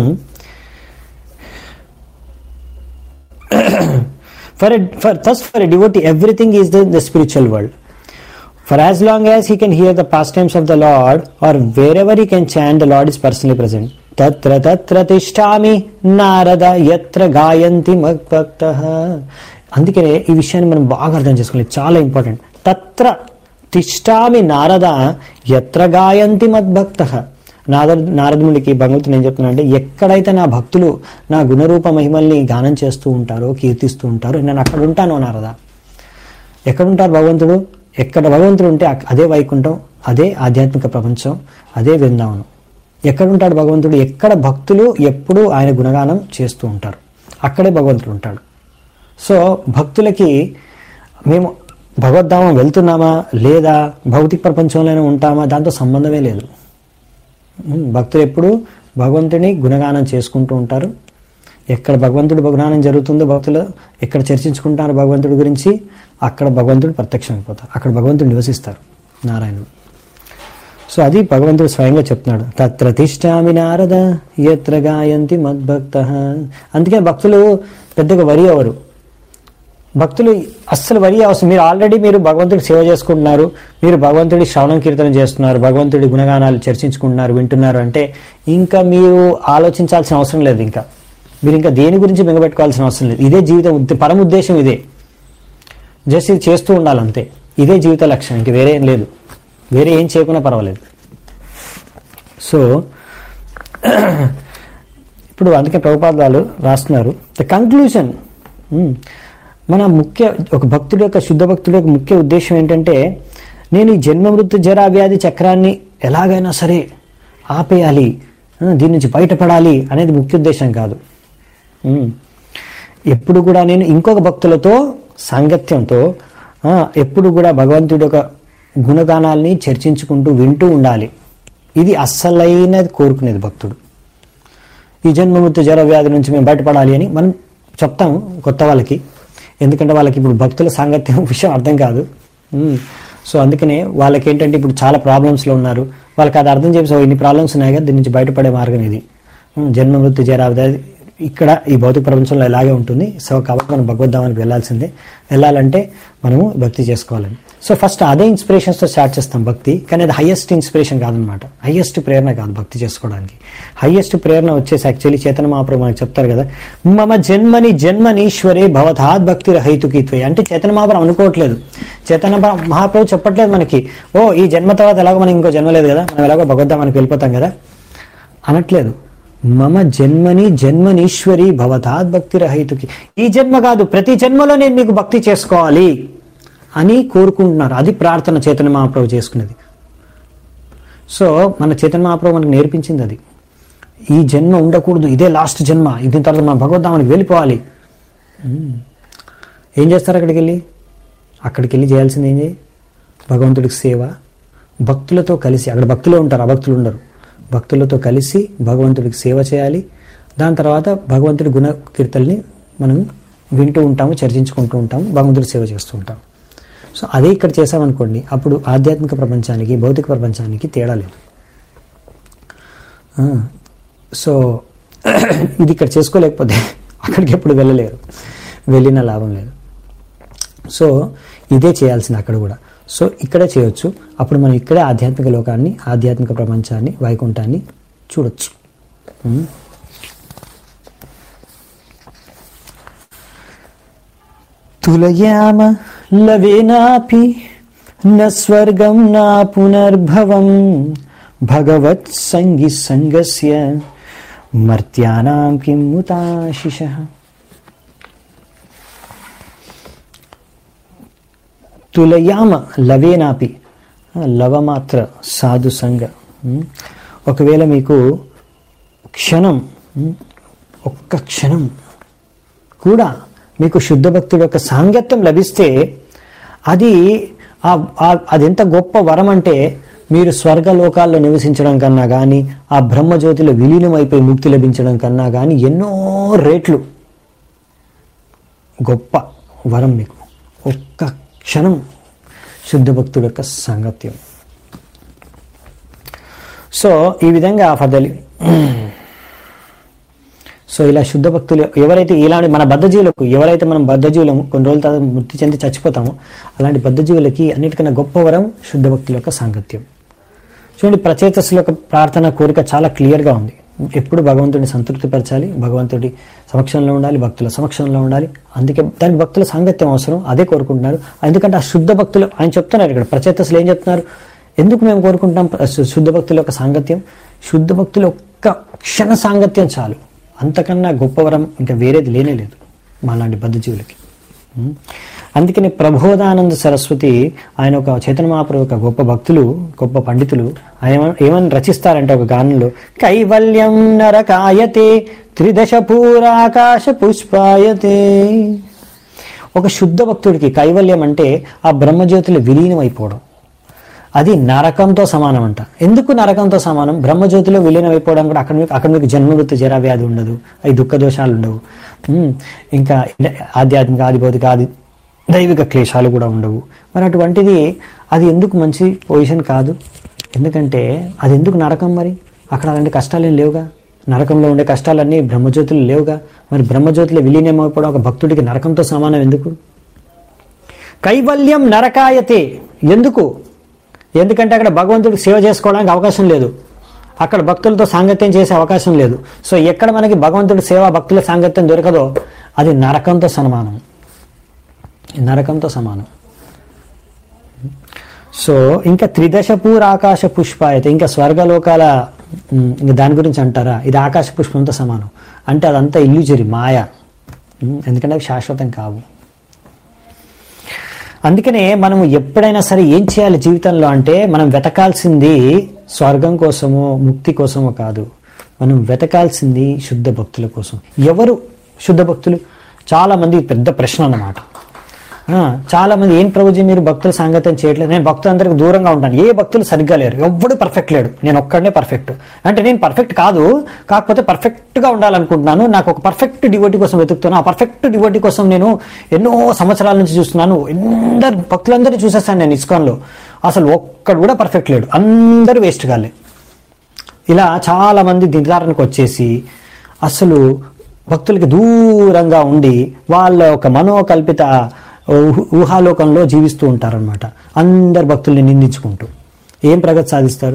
for for thus for a devotee everything is the the spiritual world For as long as he can hear the pastimes of the Lord, or wherever he can chant, the Lord is personally present. తత్ర తత్ర తిష్టామి నారద యత్ర గాయంతి మద్భక్త అందుకనే ఈ విషయాన్ని మనం బాగా అర్థం చేసుకోవాలి చాలా ఇంపార్టెంట్ తత్ర తిష్టామి నారద ఎత్ర గాయంతి మద్భక్త నారద నారదుడికి భగవంతుడు ఏం చెప్తున్నా అంటే ఎక్కడైతే నా భక్తులు నా గుణరూప మహిమల్ని గానం చేస్తూ ఉంటారో కీర్తిస్తూ ఉంటారో నేను అక్కడ ఉంటాను నారద ఎక్కడ ఉంటారు భగవంతుడు ఎక్కడ భగవంతుడు ఉంటే అక్- అదే వైకుంఠం అదే ఆధ్యాత్మిక ప్రపంచం అదే బృందావనం ఎక్కడ ఉంటాడు భగవంతుడు ఎక్కడ భక్తులు ఎప్పుడూ ఆయన గుణగానం చేస్తూ ఉంటారు అక్కడే భగవంతుడు ఉంటాడు సో భక్తులకి మేము భగవద్ధామం వెళ్తున్నామా లేదా భౌతిక ప్రపంచంలోనే ఉంటామా దాంతో సంబంధమే లేదు ఉమ్, భక్తులు ఎప్పుడు భగవంతుని గుణగానం చేసుకుంటూ ఉంటారు ఎక్కడ భగవంతుడు గుణగానం జరుగుతుందో భక్తులు ఎక్కడ చర్చించుకుంటారు భగవంతుడి గురించి అక్కడ భగవంతుడు ప్రత్యక్షం అయిపోతారు అక్కడ భగవంతుడు నివసిస్తారు నారాయణుడు సో అది భగవంతుడు స్వయంగా చెప్తున్నాడు తత్ర తిష్టామి నారద ఎత్ర గాయంతి మద్భక్త అందుకే భక్తులు పెద్దగా వరి అవరు భక్తులు అస్సలు వరి అవసరం మీరు ఆల్రెడీ మీరు భగవంతుడి సేవ చేసుకుంటున్నారు మీరు భగవంతుడి శ్రవణం కీర్తనం చేస్తున్నారు భగవంతుడి గుణగానాలు చర్చించుకుంటున్నారు వింటున్నారు అంటే ఇంకా మీరు ఆలోచించాల్సిన అవసరం లేదు ఇంకా మీరు ఇంకా దేని గురించి బెంగపెట్టుకోవాల్సిన అవసరం లేదు ఇదే జీవితం ఉద్ద- పరమ ఉద్దేశం ఇదే జస్ట్ ఇది చేస్తూ ఉండాలి అంతే ఇదే జీవిత లక్ష్యం ఇంక వేరే ఏం లేదు వేరే ఏం చేయకున్నా పర్వాలేదు సో ఇప్పుడు అందుకే ప్రభుపాదాలు రాస్తున్నారు ద కంక్లూజన్ మన ముఖ్య ఒక భక్తుడి యొక్క శుద్ధ భక్తుడి యొక్క ముఖ్య ఉద్దేశం ఏంటంటే నేను ఈ జన్మ మృత్యు జరా వ్యాధి చక్రాన్ని ఎలాగైనా సరే ఆపేయాలి ఆ, దీని నుంచి బయటపడాలి అనేది ముఖ్య ఉద్దేశం కాదు ఉమ్. ఎప్పుడు కూడా నేను ఇంకొక భక్తులతో సాంగత్యంతో ఆ, ఎప్పుడు కూడా భగవంతుడి యొక్క గుణగానాల్ని చర్చించుకుంటూ వింటూ ఉండాలి ఇది అస్సలైనది కోరుకునేది భక్తుడు ఈ జన్మమృత్యు జర వ్యాధి నుంచి మేము బయటపడాలి అని మనం చెప్తాము కొత్త వాళ్ళకి ఎందుకంటే వాళ్ళకి ఇప్పుడు భక్తుల సాంగత్యం విషయం అర్థం కాదు ఉమ్. సో అందుకనే వాళ్ళకి ఏంటంటే ఇప్పుడు చాలా ప్రాబ్లమ్స్లో ఉన్నారు వాళ్ళకి అది అర్థం చేసి "ఓ, ఇన్ని ప్రాబ్లమ్స్ ఉన్నాయి కదా దీని నుంచి బయటపడే మార్గం ఇది ఉమ్, జన్మ మృత్యు జర వ్యాధి ఇక్కడ ఈ భౌతిక ప్రపంచంలో ఇలాగే ఉంటుంది సో కాబట్టి మనం భగవద్ధామానికి వెళ్ళాల్సిందే వెళ్ళాలంటే మనము భక్తి చేసుకోవాలని సో ఫస్ట్ అదే ఇన్స్పిరేషన్స్తో స్టార్ట్ చేస్తాం భక్తి కానీ అది హైయెస్ట్ ఇన్స్పిరేషన్ కాదనమాట హైయెస్ట్ ప్రేరణ కాదు భక్తి చేసుకోవడానికి హైయెస్ట్ ప్రేరణ వచ్చేసి యాక్చువల్లీ చేతన మహాప్రభు మనకు చెప్తారు కదా మమ జన్మని జన్మనీశ్వరే భవతాత్ భక్తి రహితుకిత్వే అంటే చేతన మహాప్రభు అనుకోవట్లేదు చేతన మహా- మహాప్రభు చెప్పట్లేదు మనకి ఓ ఈ జన్మ తర్వాత ఎలాగో మనకి ఇంకో జన్మ లేదు కదా మనం ఎలాగో భగవద్ధామానికి వెళ్ళిపోతాం కదా అనట్లేదు మమ జన్మని జన్మనీశ్వరి భవతాత్ భక్తి రహితుకి ఈ జన్మ కాదు ప్రతి జన్మలో నేను మీకు భక్తి చేసుకోవాలి అని కోరుకుంటున్నారు అది ప్రార్థన చైతన్య మహాప్రభు చేసుకునేది సో మన చైతన్య మహాప్రభు మనకు నేర్పించింది అది ఈ జన్మ ఉండకూడదు ఇదే లాస్ట్ జన్మ ఇది తర్వాత మన భగవద్ధామానికి వెళ్ళిపోవాలి ఉమ్. ఏం చేస్తారు అక్కడికి వెళ్ళి అక్కడికి వెళ్ళి చేయాల్సింది ఏం చేయి భగవంతుడికి సేవ భక్తులతో కలిసి అక్కడ భక్తులే ఉంటారు అభక్తులు ఉండరు భక్తులతో కలిసి భగవంతుడికి సేవ చేయాలి దాని తర్వాత భగవంతుడి గుణ కీర్తల్ని మనం వింటూ ఉంటాము చర్చించుకుంటూ ఉంటాము భగవంతుడి సేవ చేస్తూ ఉంటాం సో అదే ఇక్కడ చేసామనుకోండి అప్పుడు ఆధ్యాత్మిక ప్రపంచానికి భౌతిక ప్రపంచానికి తేడా లేదు ఆ, సో ఇది ఇక్కడ చేసుకోలేకపోతే అక్కడికి ఎప్పుడు వెళ్ళలేరు వెళ్ళిన లాభం లేదు సో ఇదే చేయాల్సింది అక్కడ కూడా సో ఇక్కడే చేయొచ్చు అప్పుడు మనం ఇక్కడే ఆధ్యాత్మిక లోకాన్ని ఆధ్యాత్మిక ప్రపంచాన్ని వైకుంఠాన్ని చూడొచ్చు ఉమ్. తులయామ లవేనాపి న స్వర్గం నా పునర్భవం భగవత్ సంగి సంగస్య మర్త్యానాం కిం ముతాశిష తులయామ లవేనాపి లవమాత్ర సాధు సంగ ఉమ్. ఒకవేళ మీకు క్షణం ఉమ్, ఒక్క క్షణం కూడా మీకు శుద్ధ భక్తుడి యొక్క సాంగత్యం లభిస్తే అది ఆ- ఆ- అది ఎంత గొప్ప వరం అంటే మీరు స్వర్గలోకాల్లో నివసించడం కన్నా కానీ ఆ బ్రహ్మజ్యోతిలో విలీనం అయిపోయి ముక్తి లభించడం కన్నా కానీ ఎన్నో రేట్లు గొప్ప వరం మీకు ఒక్క క్షణం శుద్ధ భక్తుడి యొక్క సాంగత్యం సో ఈ విధంగా ఫదలి సో ఇలా శుద్ధ భక్తులు ఎవరైతే ఇలాంటి మన బద్ధజీవులకు ఎవరైతే మనం బద్ధజీవులము కొన్ని రోజుల తర్వాత మృతి చెంది చచ్చిపోతామో అలాంటి బద్ధజీవులకి అన్నిటికన్నా గొప్ప వరం శుద్ధ భక్తుల యొక్క సాంగత్యం చూడండి ప్రచేతస్సుల యొక్క ప్రార్థన కోరిక చాలా క్లియర్గా ఉంది ఎప్పుడు భగవంతుడిని సంతృప్తిపరచాలి భగవంతుడి సమక్షంలో ఉండాలి భక్తుల సమక్షంలో ఉండాలి అందుకే దానికి భక్తుల సాంగత్యం అవసరం అదే కోరుకుంటున్నారు ఎందుకంటే ఆ శుద్ధ భక్తులు ఆయన చెప్తున్నారు ఇక్కడ ప్రచేతస్సులు ఏం చెప్తున్నారు ఎందుకు మేము కోరుకుంటాం శు- శుద్ధ భక్తుల యొక్క సాంగత్యం శుద్ధ భక్తుల ఒక్క క్షణ సాంగత్యం చాలు అంతకన్నా గొప్ప వరం ఇంకా వేరేది లేనే లేదు మాలాంటి బద్ధజీవులకి ఉం? అందుకని ప్రబోధానంద సరస్వతి ఆయన ఒక చైతన్య మహాప్రభు ఒక గొప్ప భక్తులు గొప్ప పండితులు ఆయన ఏమ- ఏమని రచిస్తారంటే ఒక గానంలో కైవల్యం నరకాయతే త్రిదశ పూరాకాశ పుష్పాయతే ఒక శుద్ధ భక్తుడికి కైవల్యం అంటే ఆ బ్రహ్మజ్యోతిలో విలీనం అయిపోవడం అది నరకంతో సమానం అంట ఎందుకు నరకంతో సమానం బ్రహ్మజ్యోతిలో విలీనం అయిపోవడం కూడా అక్కడ మీకు అక్కడ మీకు జన్మవృత్తి జరా వ్యాధి ఉండదు అవి దుఃఖ దోషాలు ఉండవు ఉమ్, ఇంకా ఆధ్యాత్మిక ఆది భౌతిక ఆది దైవిక క్లేశాలు కూడా ఉండవు మరి అటువంటిది అది ఎందుకు మంచి పొజిషన్ కాదు ఎందుకంటే అది ఎందుకు నరకం మరి అక్కడ అలాంటి కష్టాలు ఏం లేవుగా నరకంలో ఉండే కష్టాలన్నీ బ్రహ్మజ్యోతులు లేవుగా మరి బ్రహ్మజ్యోతిలో విలీనం అయిపోవడం ఒక భక్తుడికి నరకంతో సమానం ఎందుకు కైవల్యం నరకాయతే ఎందుకు ఎందుకంటే అక్కడ భగవంతుడికి సేవ చేసుకోవడానికి అవకాశం లేదు అక్కడ భక్తులతో సాంగత్యం చేసే అవకాశం లేదు సో ఎక్కడ మనకి భగవంతుడి సేవ భక్తుల సాంగత్యం దొరకదో అది నరకంతో సమానం నరకంతో సమానం సో ఇంకా త్రిదశ పూర ఆకాశ పుష్పాయత ఇంకా స్వర్గలోకాల ఉమ్, ఇంకా దాని గురించి అంటారా ఇది ఆకాశ పుష్పంతో సమానం అంటే అదంతా ఇల్లుజరి మాయ ఉమ్, ఎందుకంటే అవి శాశ్వతం కావు అందుకనే మనం ఎప్పుడైనా సరే ఏం చేయాలి జీవితంలో అంటే మనం వెతకాల్సింది స్వర్గం కోసమో ముక్తి కోసమో కాదు మనం వెతకాల్సింది శుద్ధ భక్తుల కోసం ఎవరు శుద్ధ భక్తులు చాలా మంది పెద్ద ప్రశ్న అన్నమాట ఆ, చాలా మంది ఏం ప్రభుజీ మీరు భక్తుల సాంగత్యం చేయట్లేదు నేను భక్తులందరికీ దూరంగా ఉంటాను ఏ భక్తులు సరిగ్గా లేరు ఎవ్వడు పర్ఫెక్ట్ లేడు నేను ఒక్కడనే పర్ఫెక్ట్ అంటే నేను పర్ఫెక్ట్ కాదు కాకపోతే పర్ఫెక్ట్ గా ఉండాలనుకుంటున్నాను నాకు ఒక పర్ఫెక్ట్ డివోటీ కోసం వెతుకుతున్నాను ఆ పర్ఫెక్ట్ డివోటీ కోసం నేను ఎన్నో సంవత్సరాల నుంచి చూస్తున్నాను అందరు భక్తులందరినీ చూసేస్తాను నేను ఇస్కాన్లో అసలు ఒక్కడు కూడా పర్ఫెక్ట్ లేడు అందరూ వేస్ట్ కాలే ఇలా చాలా మంది నిర్ధారణకు వచ్చేసి అసలు భక్తులకి దూరంగా ఉండి వాళ్ళ ఒక మనోకల్పిత ఊహ- ఊహాలోకంలో జీవిస్తూ ఉంటారనమాట అందరు భక్తుల్ని నిందించుకుంటూ ఏం ప్రగతి సాధిస్తారు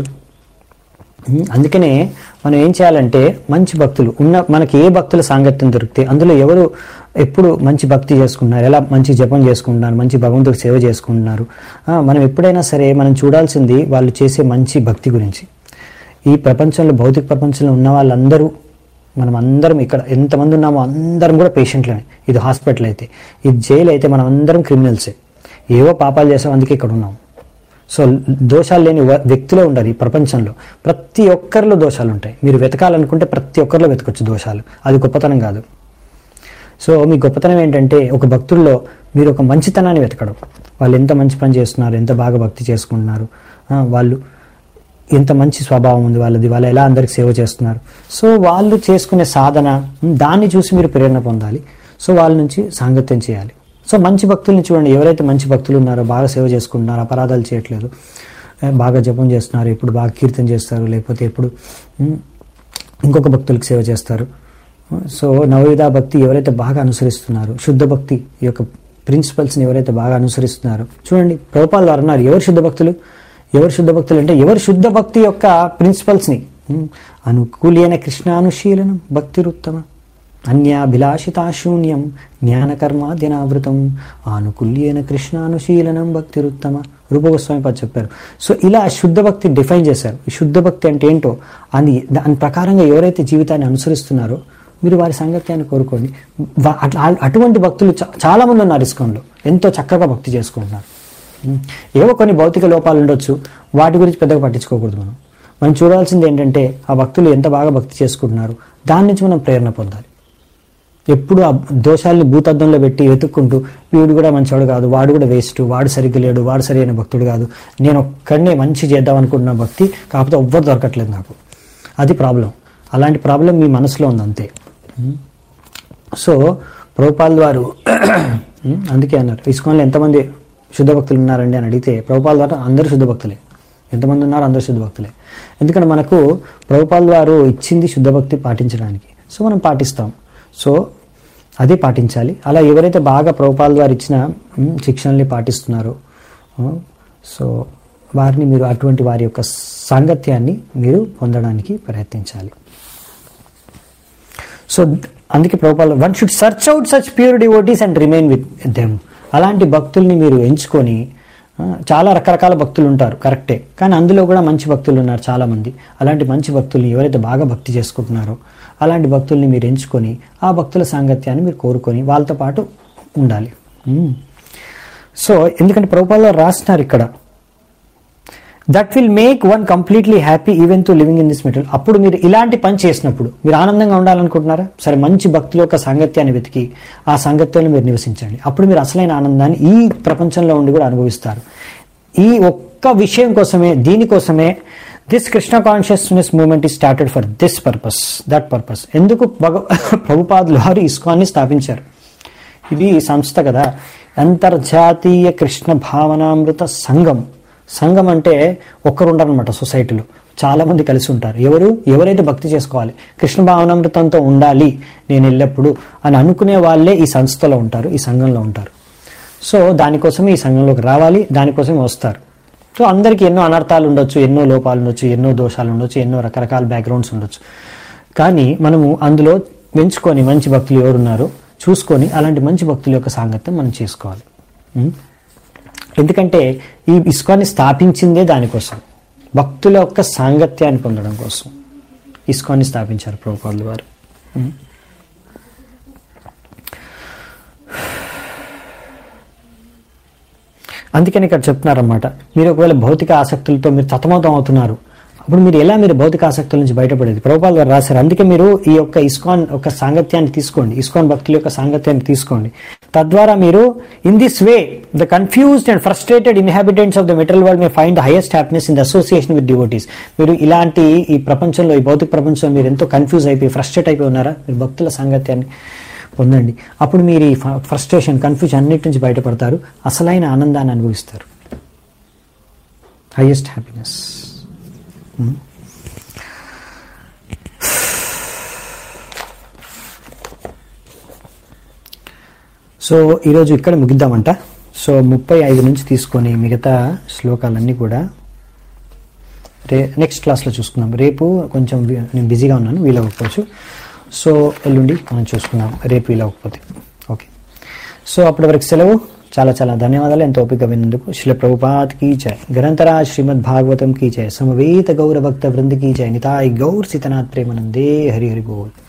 ఉమ్, అందుకనే మనం ఏం చేయాలంటే మంచి భక్తులు ఉన్న మనకి ఏ భక్తుల సాంగత్యం దొరికితే అందులో ఎవరు ఎప్పుడు మంచి భక్తి చేసుకుంటున్నారు ఎలా మంచి జపం చేసుకుంటున్నారు మంచి భగవంతుడికి సేవ చేసుకుంటున్నారు ఆ, మనం ఎప్పుడైనా సరే మనం చూడాల్సింది వాళ్ళు చేసే మంచి భక్తి గురించి ఈ ప్రపంచంలో భౌతిక ప్రపంచంలో ఉన్న వాళ్ళందరూ మనం అందరం ఇక్కడ ఎంతమంది ఉన్నామో అందరం కూడా పేషెంట్లనే ఇది హాస్పిటల్ అయితే ఇది జైలు అయితే మనం అందరం క్రిమినల్సే ఏవో పాపాలు చేసాం అందుకే ఇక్కడ ఉన్నాం సో దోషాలు లేని వ- వ్యక్తిలో ఉండరు ఈ ప్రపంచంలో ప్రతి ఒక్కరిలో దోషాలు ఉంటాయి మీరు వెతకాలనుకుంటే ప్రతి ఒక్కరిలో వెతకొచ్చు దోషాలు అది గొప్పతనం కాదు సో మీ గొప్పతనం ఏంటంటే ఒక భక్తుల్లో మీరు ఒక మంచితనాన్ని వెతకడం వాళ్ళు ఎంత మంచి పని చేస్తున్నారు ఎంత బాగా భక్తి చేసుకుంటున్నారు ఆ, వాళ్ళు ఎంత మంచి స్వభావం ఉంది వాళ్ళది వాళ్ళు ఎలా అందరికి సేవ చేస్తున్నారు సో వాళ్ళు చేసుకునే సాధన ఉమ్, దాన్ని చూసి మీరు ప్రేరణ పొందాలి సో వాళ్ళ నుంచి సాంగత్యం చేయాలి సో మంచి భక్తుల్ని చూడండి ఎవరైతే మంచి భక్తులు ఉన్నారో బాగా సేవ చేసుకుంటున్నారో అపరాధాలు చేయట్లేదు ఆ, బాగా జపం చేస్తున్నారు ఇప్పుడు బాగా కీర్తన చేస్తారు లేకపోతే ఇప్పుడు ఉమ్, ఇంకొక భక్తులకు సేవ చేస్తారు సో నవవిధ భక్తి ఎవరైతే బాగా అనుసరిస్తున్నారో శుద్ధ భక్తి ఈ యొక్క ప్రిన్సిపల్స్ని ఎవరైతే బాగా అనుసరిస్తున్నారో చూడండి ప్రభుపాల్ వారు అన్నారు ఎవరు శుద్ధ భక్తులు ఎవరు శుద్ధ భక్తులు అంటే ఎవరు శుద్ధ భక్తి యొక్క ప్రిన్సిపల్స్ని ఉమ్, అనుకూలైన కృష్ణానుశీలనం భక్తిరుత్తమ అన్యాభిలాషితాశూన్యం జ్ఞానకర్మాద్యనావృతం ఆనుకుల్యైన కృష్ణానుశీలనం భక్తిరుత్తమ రూపగోస్వామి పాద చెప్పారు సో ఇలా శుద్ధ భక్తి డిఫైన్ చేశారు ఈ శుద్ధ భక్తి అంటే ఏంటో అని దాని ప్రకారంగా ఎవరైతే జీవితాన్ని అనుసరిస్తున్నారో మీరు వారి సాంగత్యాన్ని కోరుకోండి వా- అట్లా అటువంటి భక్తులు చా- చాలా మంది ఉన్నారు ఇస్కాన్లో ఎంతో చక్కగా భక్తి చేసుకుంటున్నారు ఉం. ఏవో కొన్ని భౌతిక లోపాలు ఉండొచ్చు వాటి గురించి పెద్దగా పట్టించుకోకూడదు మనం మనం చూడాల్సింది ఏంటంటే ఆ భక్తులు ఎంత బాగా భక్తి చేసుకుంటున్నారు దాని నుంచి మనం ప్రేరణ పొందాలి ఎప్పుడు ఆ దోషాల్ని భూతద్దంలో పెట్టి వెతుక్కుంటూ వీడు కూడా మంచివాడు కాదు వాడు కూడా వేస్ట్ వాడు సరిగ్గా లేడు వాడు సరైన భక్తుడు కాదు నేను ఒక్కడనే మంచి చేద్దాం అనుకుంటున్న భక్తి కాకపోతే ఎవ్వరు దొరకట్లేదు నాకు అది ప్రాబ్లం అలాంటి ప్రాబ్లం మీ మనసులో ఉంది అంతే ఉం. సో ప్రభుపాల్ వారు ఉం, అందుకే అన్నారు ఇస్కాన్లో ఎంతమంది శుద్ధ భక్తులు ఉన్నారండి అని అడిగితే ప్రభుపాల్ వారు అందరూ శుద్ధ భక్తులే ఎంతమంది ఉన్నారు అందరూ శుద్ధ భక్తులే ఎందుకంటే మనకు ప్రభుపాల్ వారు ఇచ్చింది శుద్ధ భక్తి పాటించడానికి సో మనం పాటిస్తాం సో అదే పాటించాలి అలా ఎవరైతే బాగా ప్రభుపాల్ వారు ఇచ్చిన ఉం, శిక్షణల్ని పాటిస్తున్నారో ఉం, సో వారిని మీరు అటువంటి వారి యొక్క సాంగత్యాన్ని మీరు పొందడానికి ప్రయత్నించాలి సో అందుకే Prabhupada one should search out such pure devotees and remain with them అలాంటి భక్తుల్ని మీరు ఎంచుకొని ఆ, చాలా రకరకాల భక్తులు ఉంటారు కరెక్టే కానీ అందులో కూడా మంచి భక్తులు ఉన్నారు చాలా మంది అలాంటి మంచి భక్తుల్ని ఎవరైతే బాగా భక్తి చేసుకుంటున్నారో అలాంటి భక్తుల్ని మీరు ఎంచుకొని ఆ భక్తుల సాంగత్యాన్ని మీరు కోరుకొని వాళ్ళతో పాటు ఉండాలి మ్మ్. సో ఎందుకంటే ప్రభుపాల్లో రాస్తున్నారు ఇక్కడ that will make one completely happy even to living in this material అప్పుడు మీరు ఇలాంటి పని చేసినప్పుడు మీరు ఆనందంగా ఉండాలనుకుంటున్నారా సరే మంచి భక్తుల యొక్క సాంగత్యాన్ని వెతికి ఆ సాంగత్యంలో మీరు నివసించండి అప్పుడు మీరు అసలైన ఆనందాన్ని ఈ ప్రపంచంలో ఉండి కూడా అనుభవిస్తారు ఈ ఒక్క విషయం కోసమే దీనికోసమే దిస్ కృష్ణ కాన్షియస్నెస్ మూవ్మెంట్ ఈ started for this purpose that purpose ఎందుకు భగ ప్రభుపాదులు వారు ఇస్కాన్ని స్థాపించారు ఇది సంస్థ కదా అంతర్జాతీయ కృష్ణ భావనామృత సంఘం సంఘం అంటే ఒక్కరు ఉండరనమాట సొసైటీలో చాలా మంది కలిసి ఉంటారు ఎవరు ఎవరైతే భక్తి చేసుకోవాలి కృష్ణ భావనామృతంతో ఉండాలి నేను ఎల్లప్పుడూ అని అనుకునే వాళ్ళే ఈ సంస్థలో ఉంటారు ఈ సంఘంలో ఉంటారు సో దానికోసమే ఈ సంఘంలోకి రావాలి దానికోసమే వస్తారు సో అందరికీ ఎన్నో అనర్థాలు ఉండొచ్చు ఎన్నో లోపాలు ఉండొచ్చు ఎన్నో దోషాలు ఉండొచ్చు ఎన్నో రకరకాల బ్యాక్గ్రౌండ్స్ ఉండొచ్చు కానీ మనము అందులో ఎంచుకొని మంచి భక్తులు ఎవరున్నారో చూసుకొని అలాంటి మంచి భక్తుల యొక్క సాంగత్యం మనం చేసుకోవాలి ఉం? ఎందుకంటే ఈ ఇస్కాన్ని స్థాపించిందే దానికోసం భక్తుల యొక్క సాంగత్యాన్ని పొందడం కోసం ఇస్కాన్ని స్థాపించారు ప్రభుపాదులు వారు ఉం? అందుకని ఇక్కడ చెప్తున్నారన్నమాట మీరు ఒకవేళ భౌతిక ఆసక్తులతో మీరు తతమతం అవుతున్నారు అప్పుడు మీరు ఎలా మీరు భౌతిక ఆసక్తుల నుంచి బయటపడేది ప్రభుపాల్ గారు రాశారు అందుకే మీరు ఈ యొక్క ఇస్కాన్ యొక్క సాంగత్యాన్ని తీసుకోండి ఇస్కాన్ భక్తుల యొక్క సాంగత్యాన్ని తీసుకోండి తద్వారా మీరు in this way the confused and frustrated inhabitants of the material world may find the highest happiness in the association with devotees మీరు ఇలాంటి ఈ ప్రపంచంలో ఈ భౌతిక ప్రపంచంలో మీరు ఎంతో కన్ఫ్యూజ్ అయిపోయి ఫ్రస్ట్రేట్ అయిపోయి ఉన్నారా మీరు భక్తుల సాంగత్యాన్ని పొందండి అప్పుడు మీరు ఈ ఫ్రస్ట్రేషన్ కన్ఫ్యూజన్ అన్నిటి నుంచి బయటపడతారు అసలైన ఆనందాన్ని అనుభవిస్తారు హైయెస్ట్ హ్యాపీనెస్ సో ఈరోజు ఇక్కడ ముగిద్దామంట సో ముప్పై ఐదు నుంచి తీసుకొని మిగతా శ్లోకాలన్నీ కూడా రే నెక్స్ట్ క్లాస్లో చూసుకుందాం రేపు కొంచెం వి- నేను బిజీగా ఉన్నాను వీలవ్వకపోవచ్చు సో ఎల్లుండి మనం చూసుకుందాం రేపు వీలవ్వకపోతే ఓకే సో అప్పటి వరకు సెలవు చాలా చాలా ధన్యవాదాలు ఎంతో ఓపిక విన్నందుకు శిల ప్రభుపాత్ కీ జయ గ్రంథరా శ్రీమద్ భాగవతం కీ జయ సమవేత గౌర భక్త వృంద కీ జయ నితాయ్ గౌర్ సీతనాథ్ ప్రేమనందే హరి హరి బోల్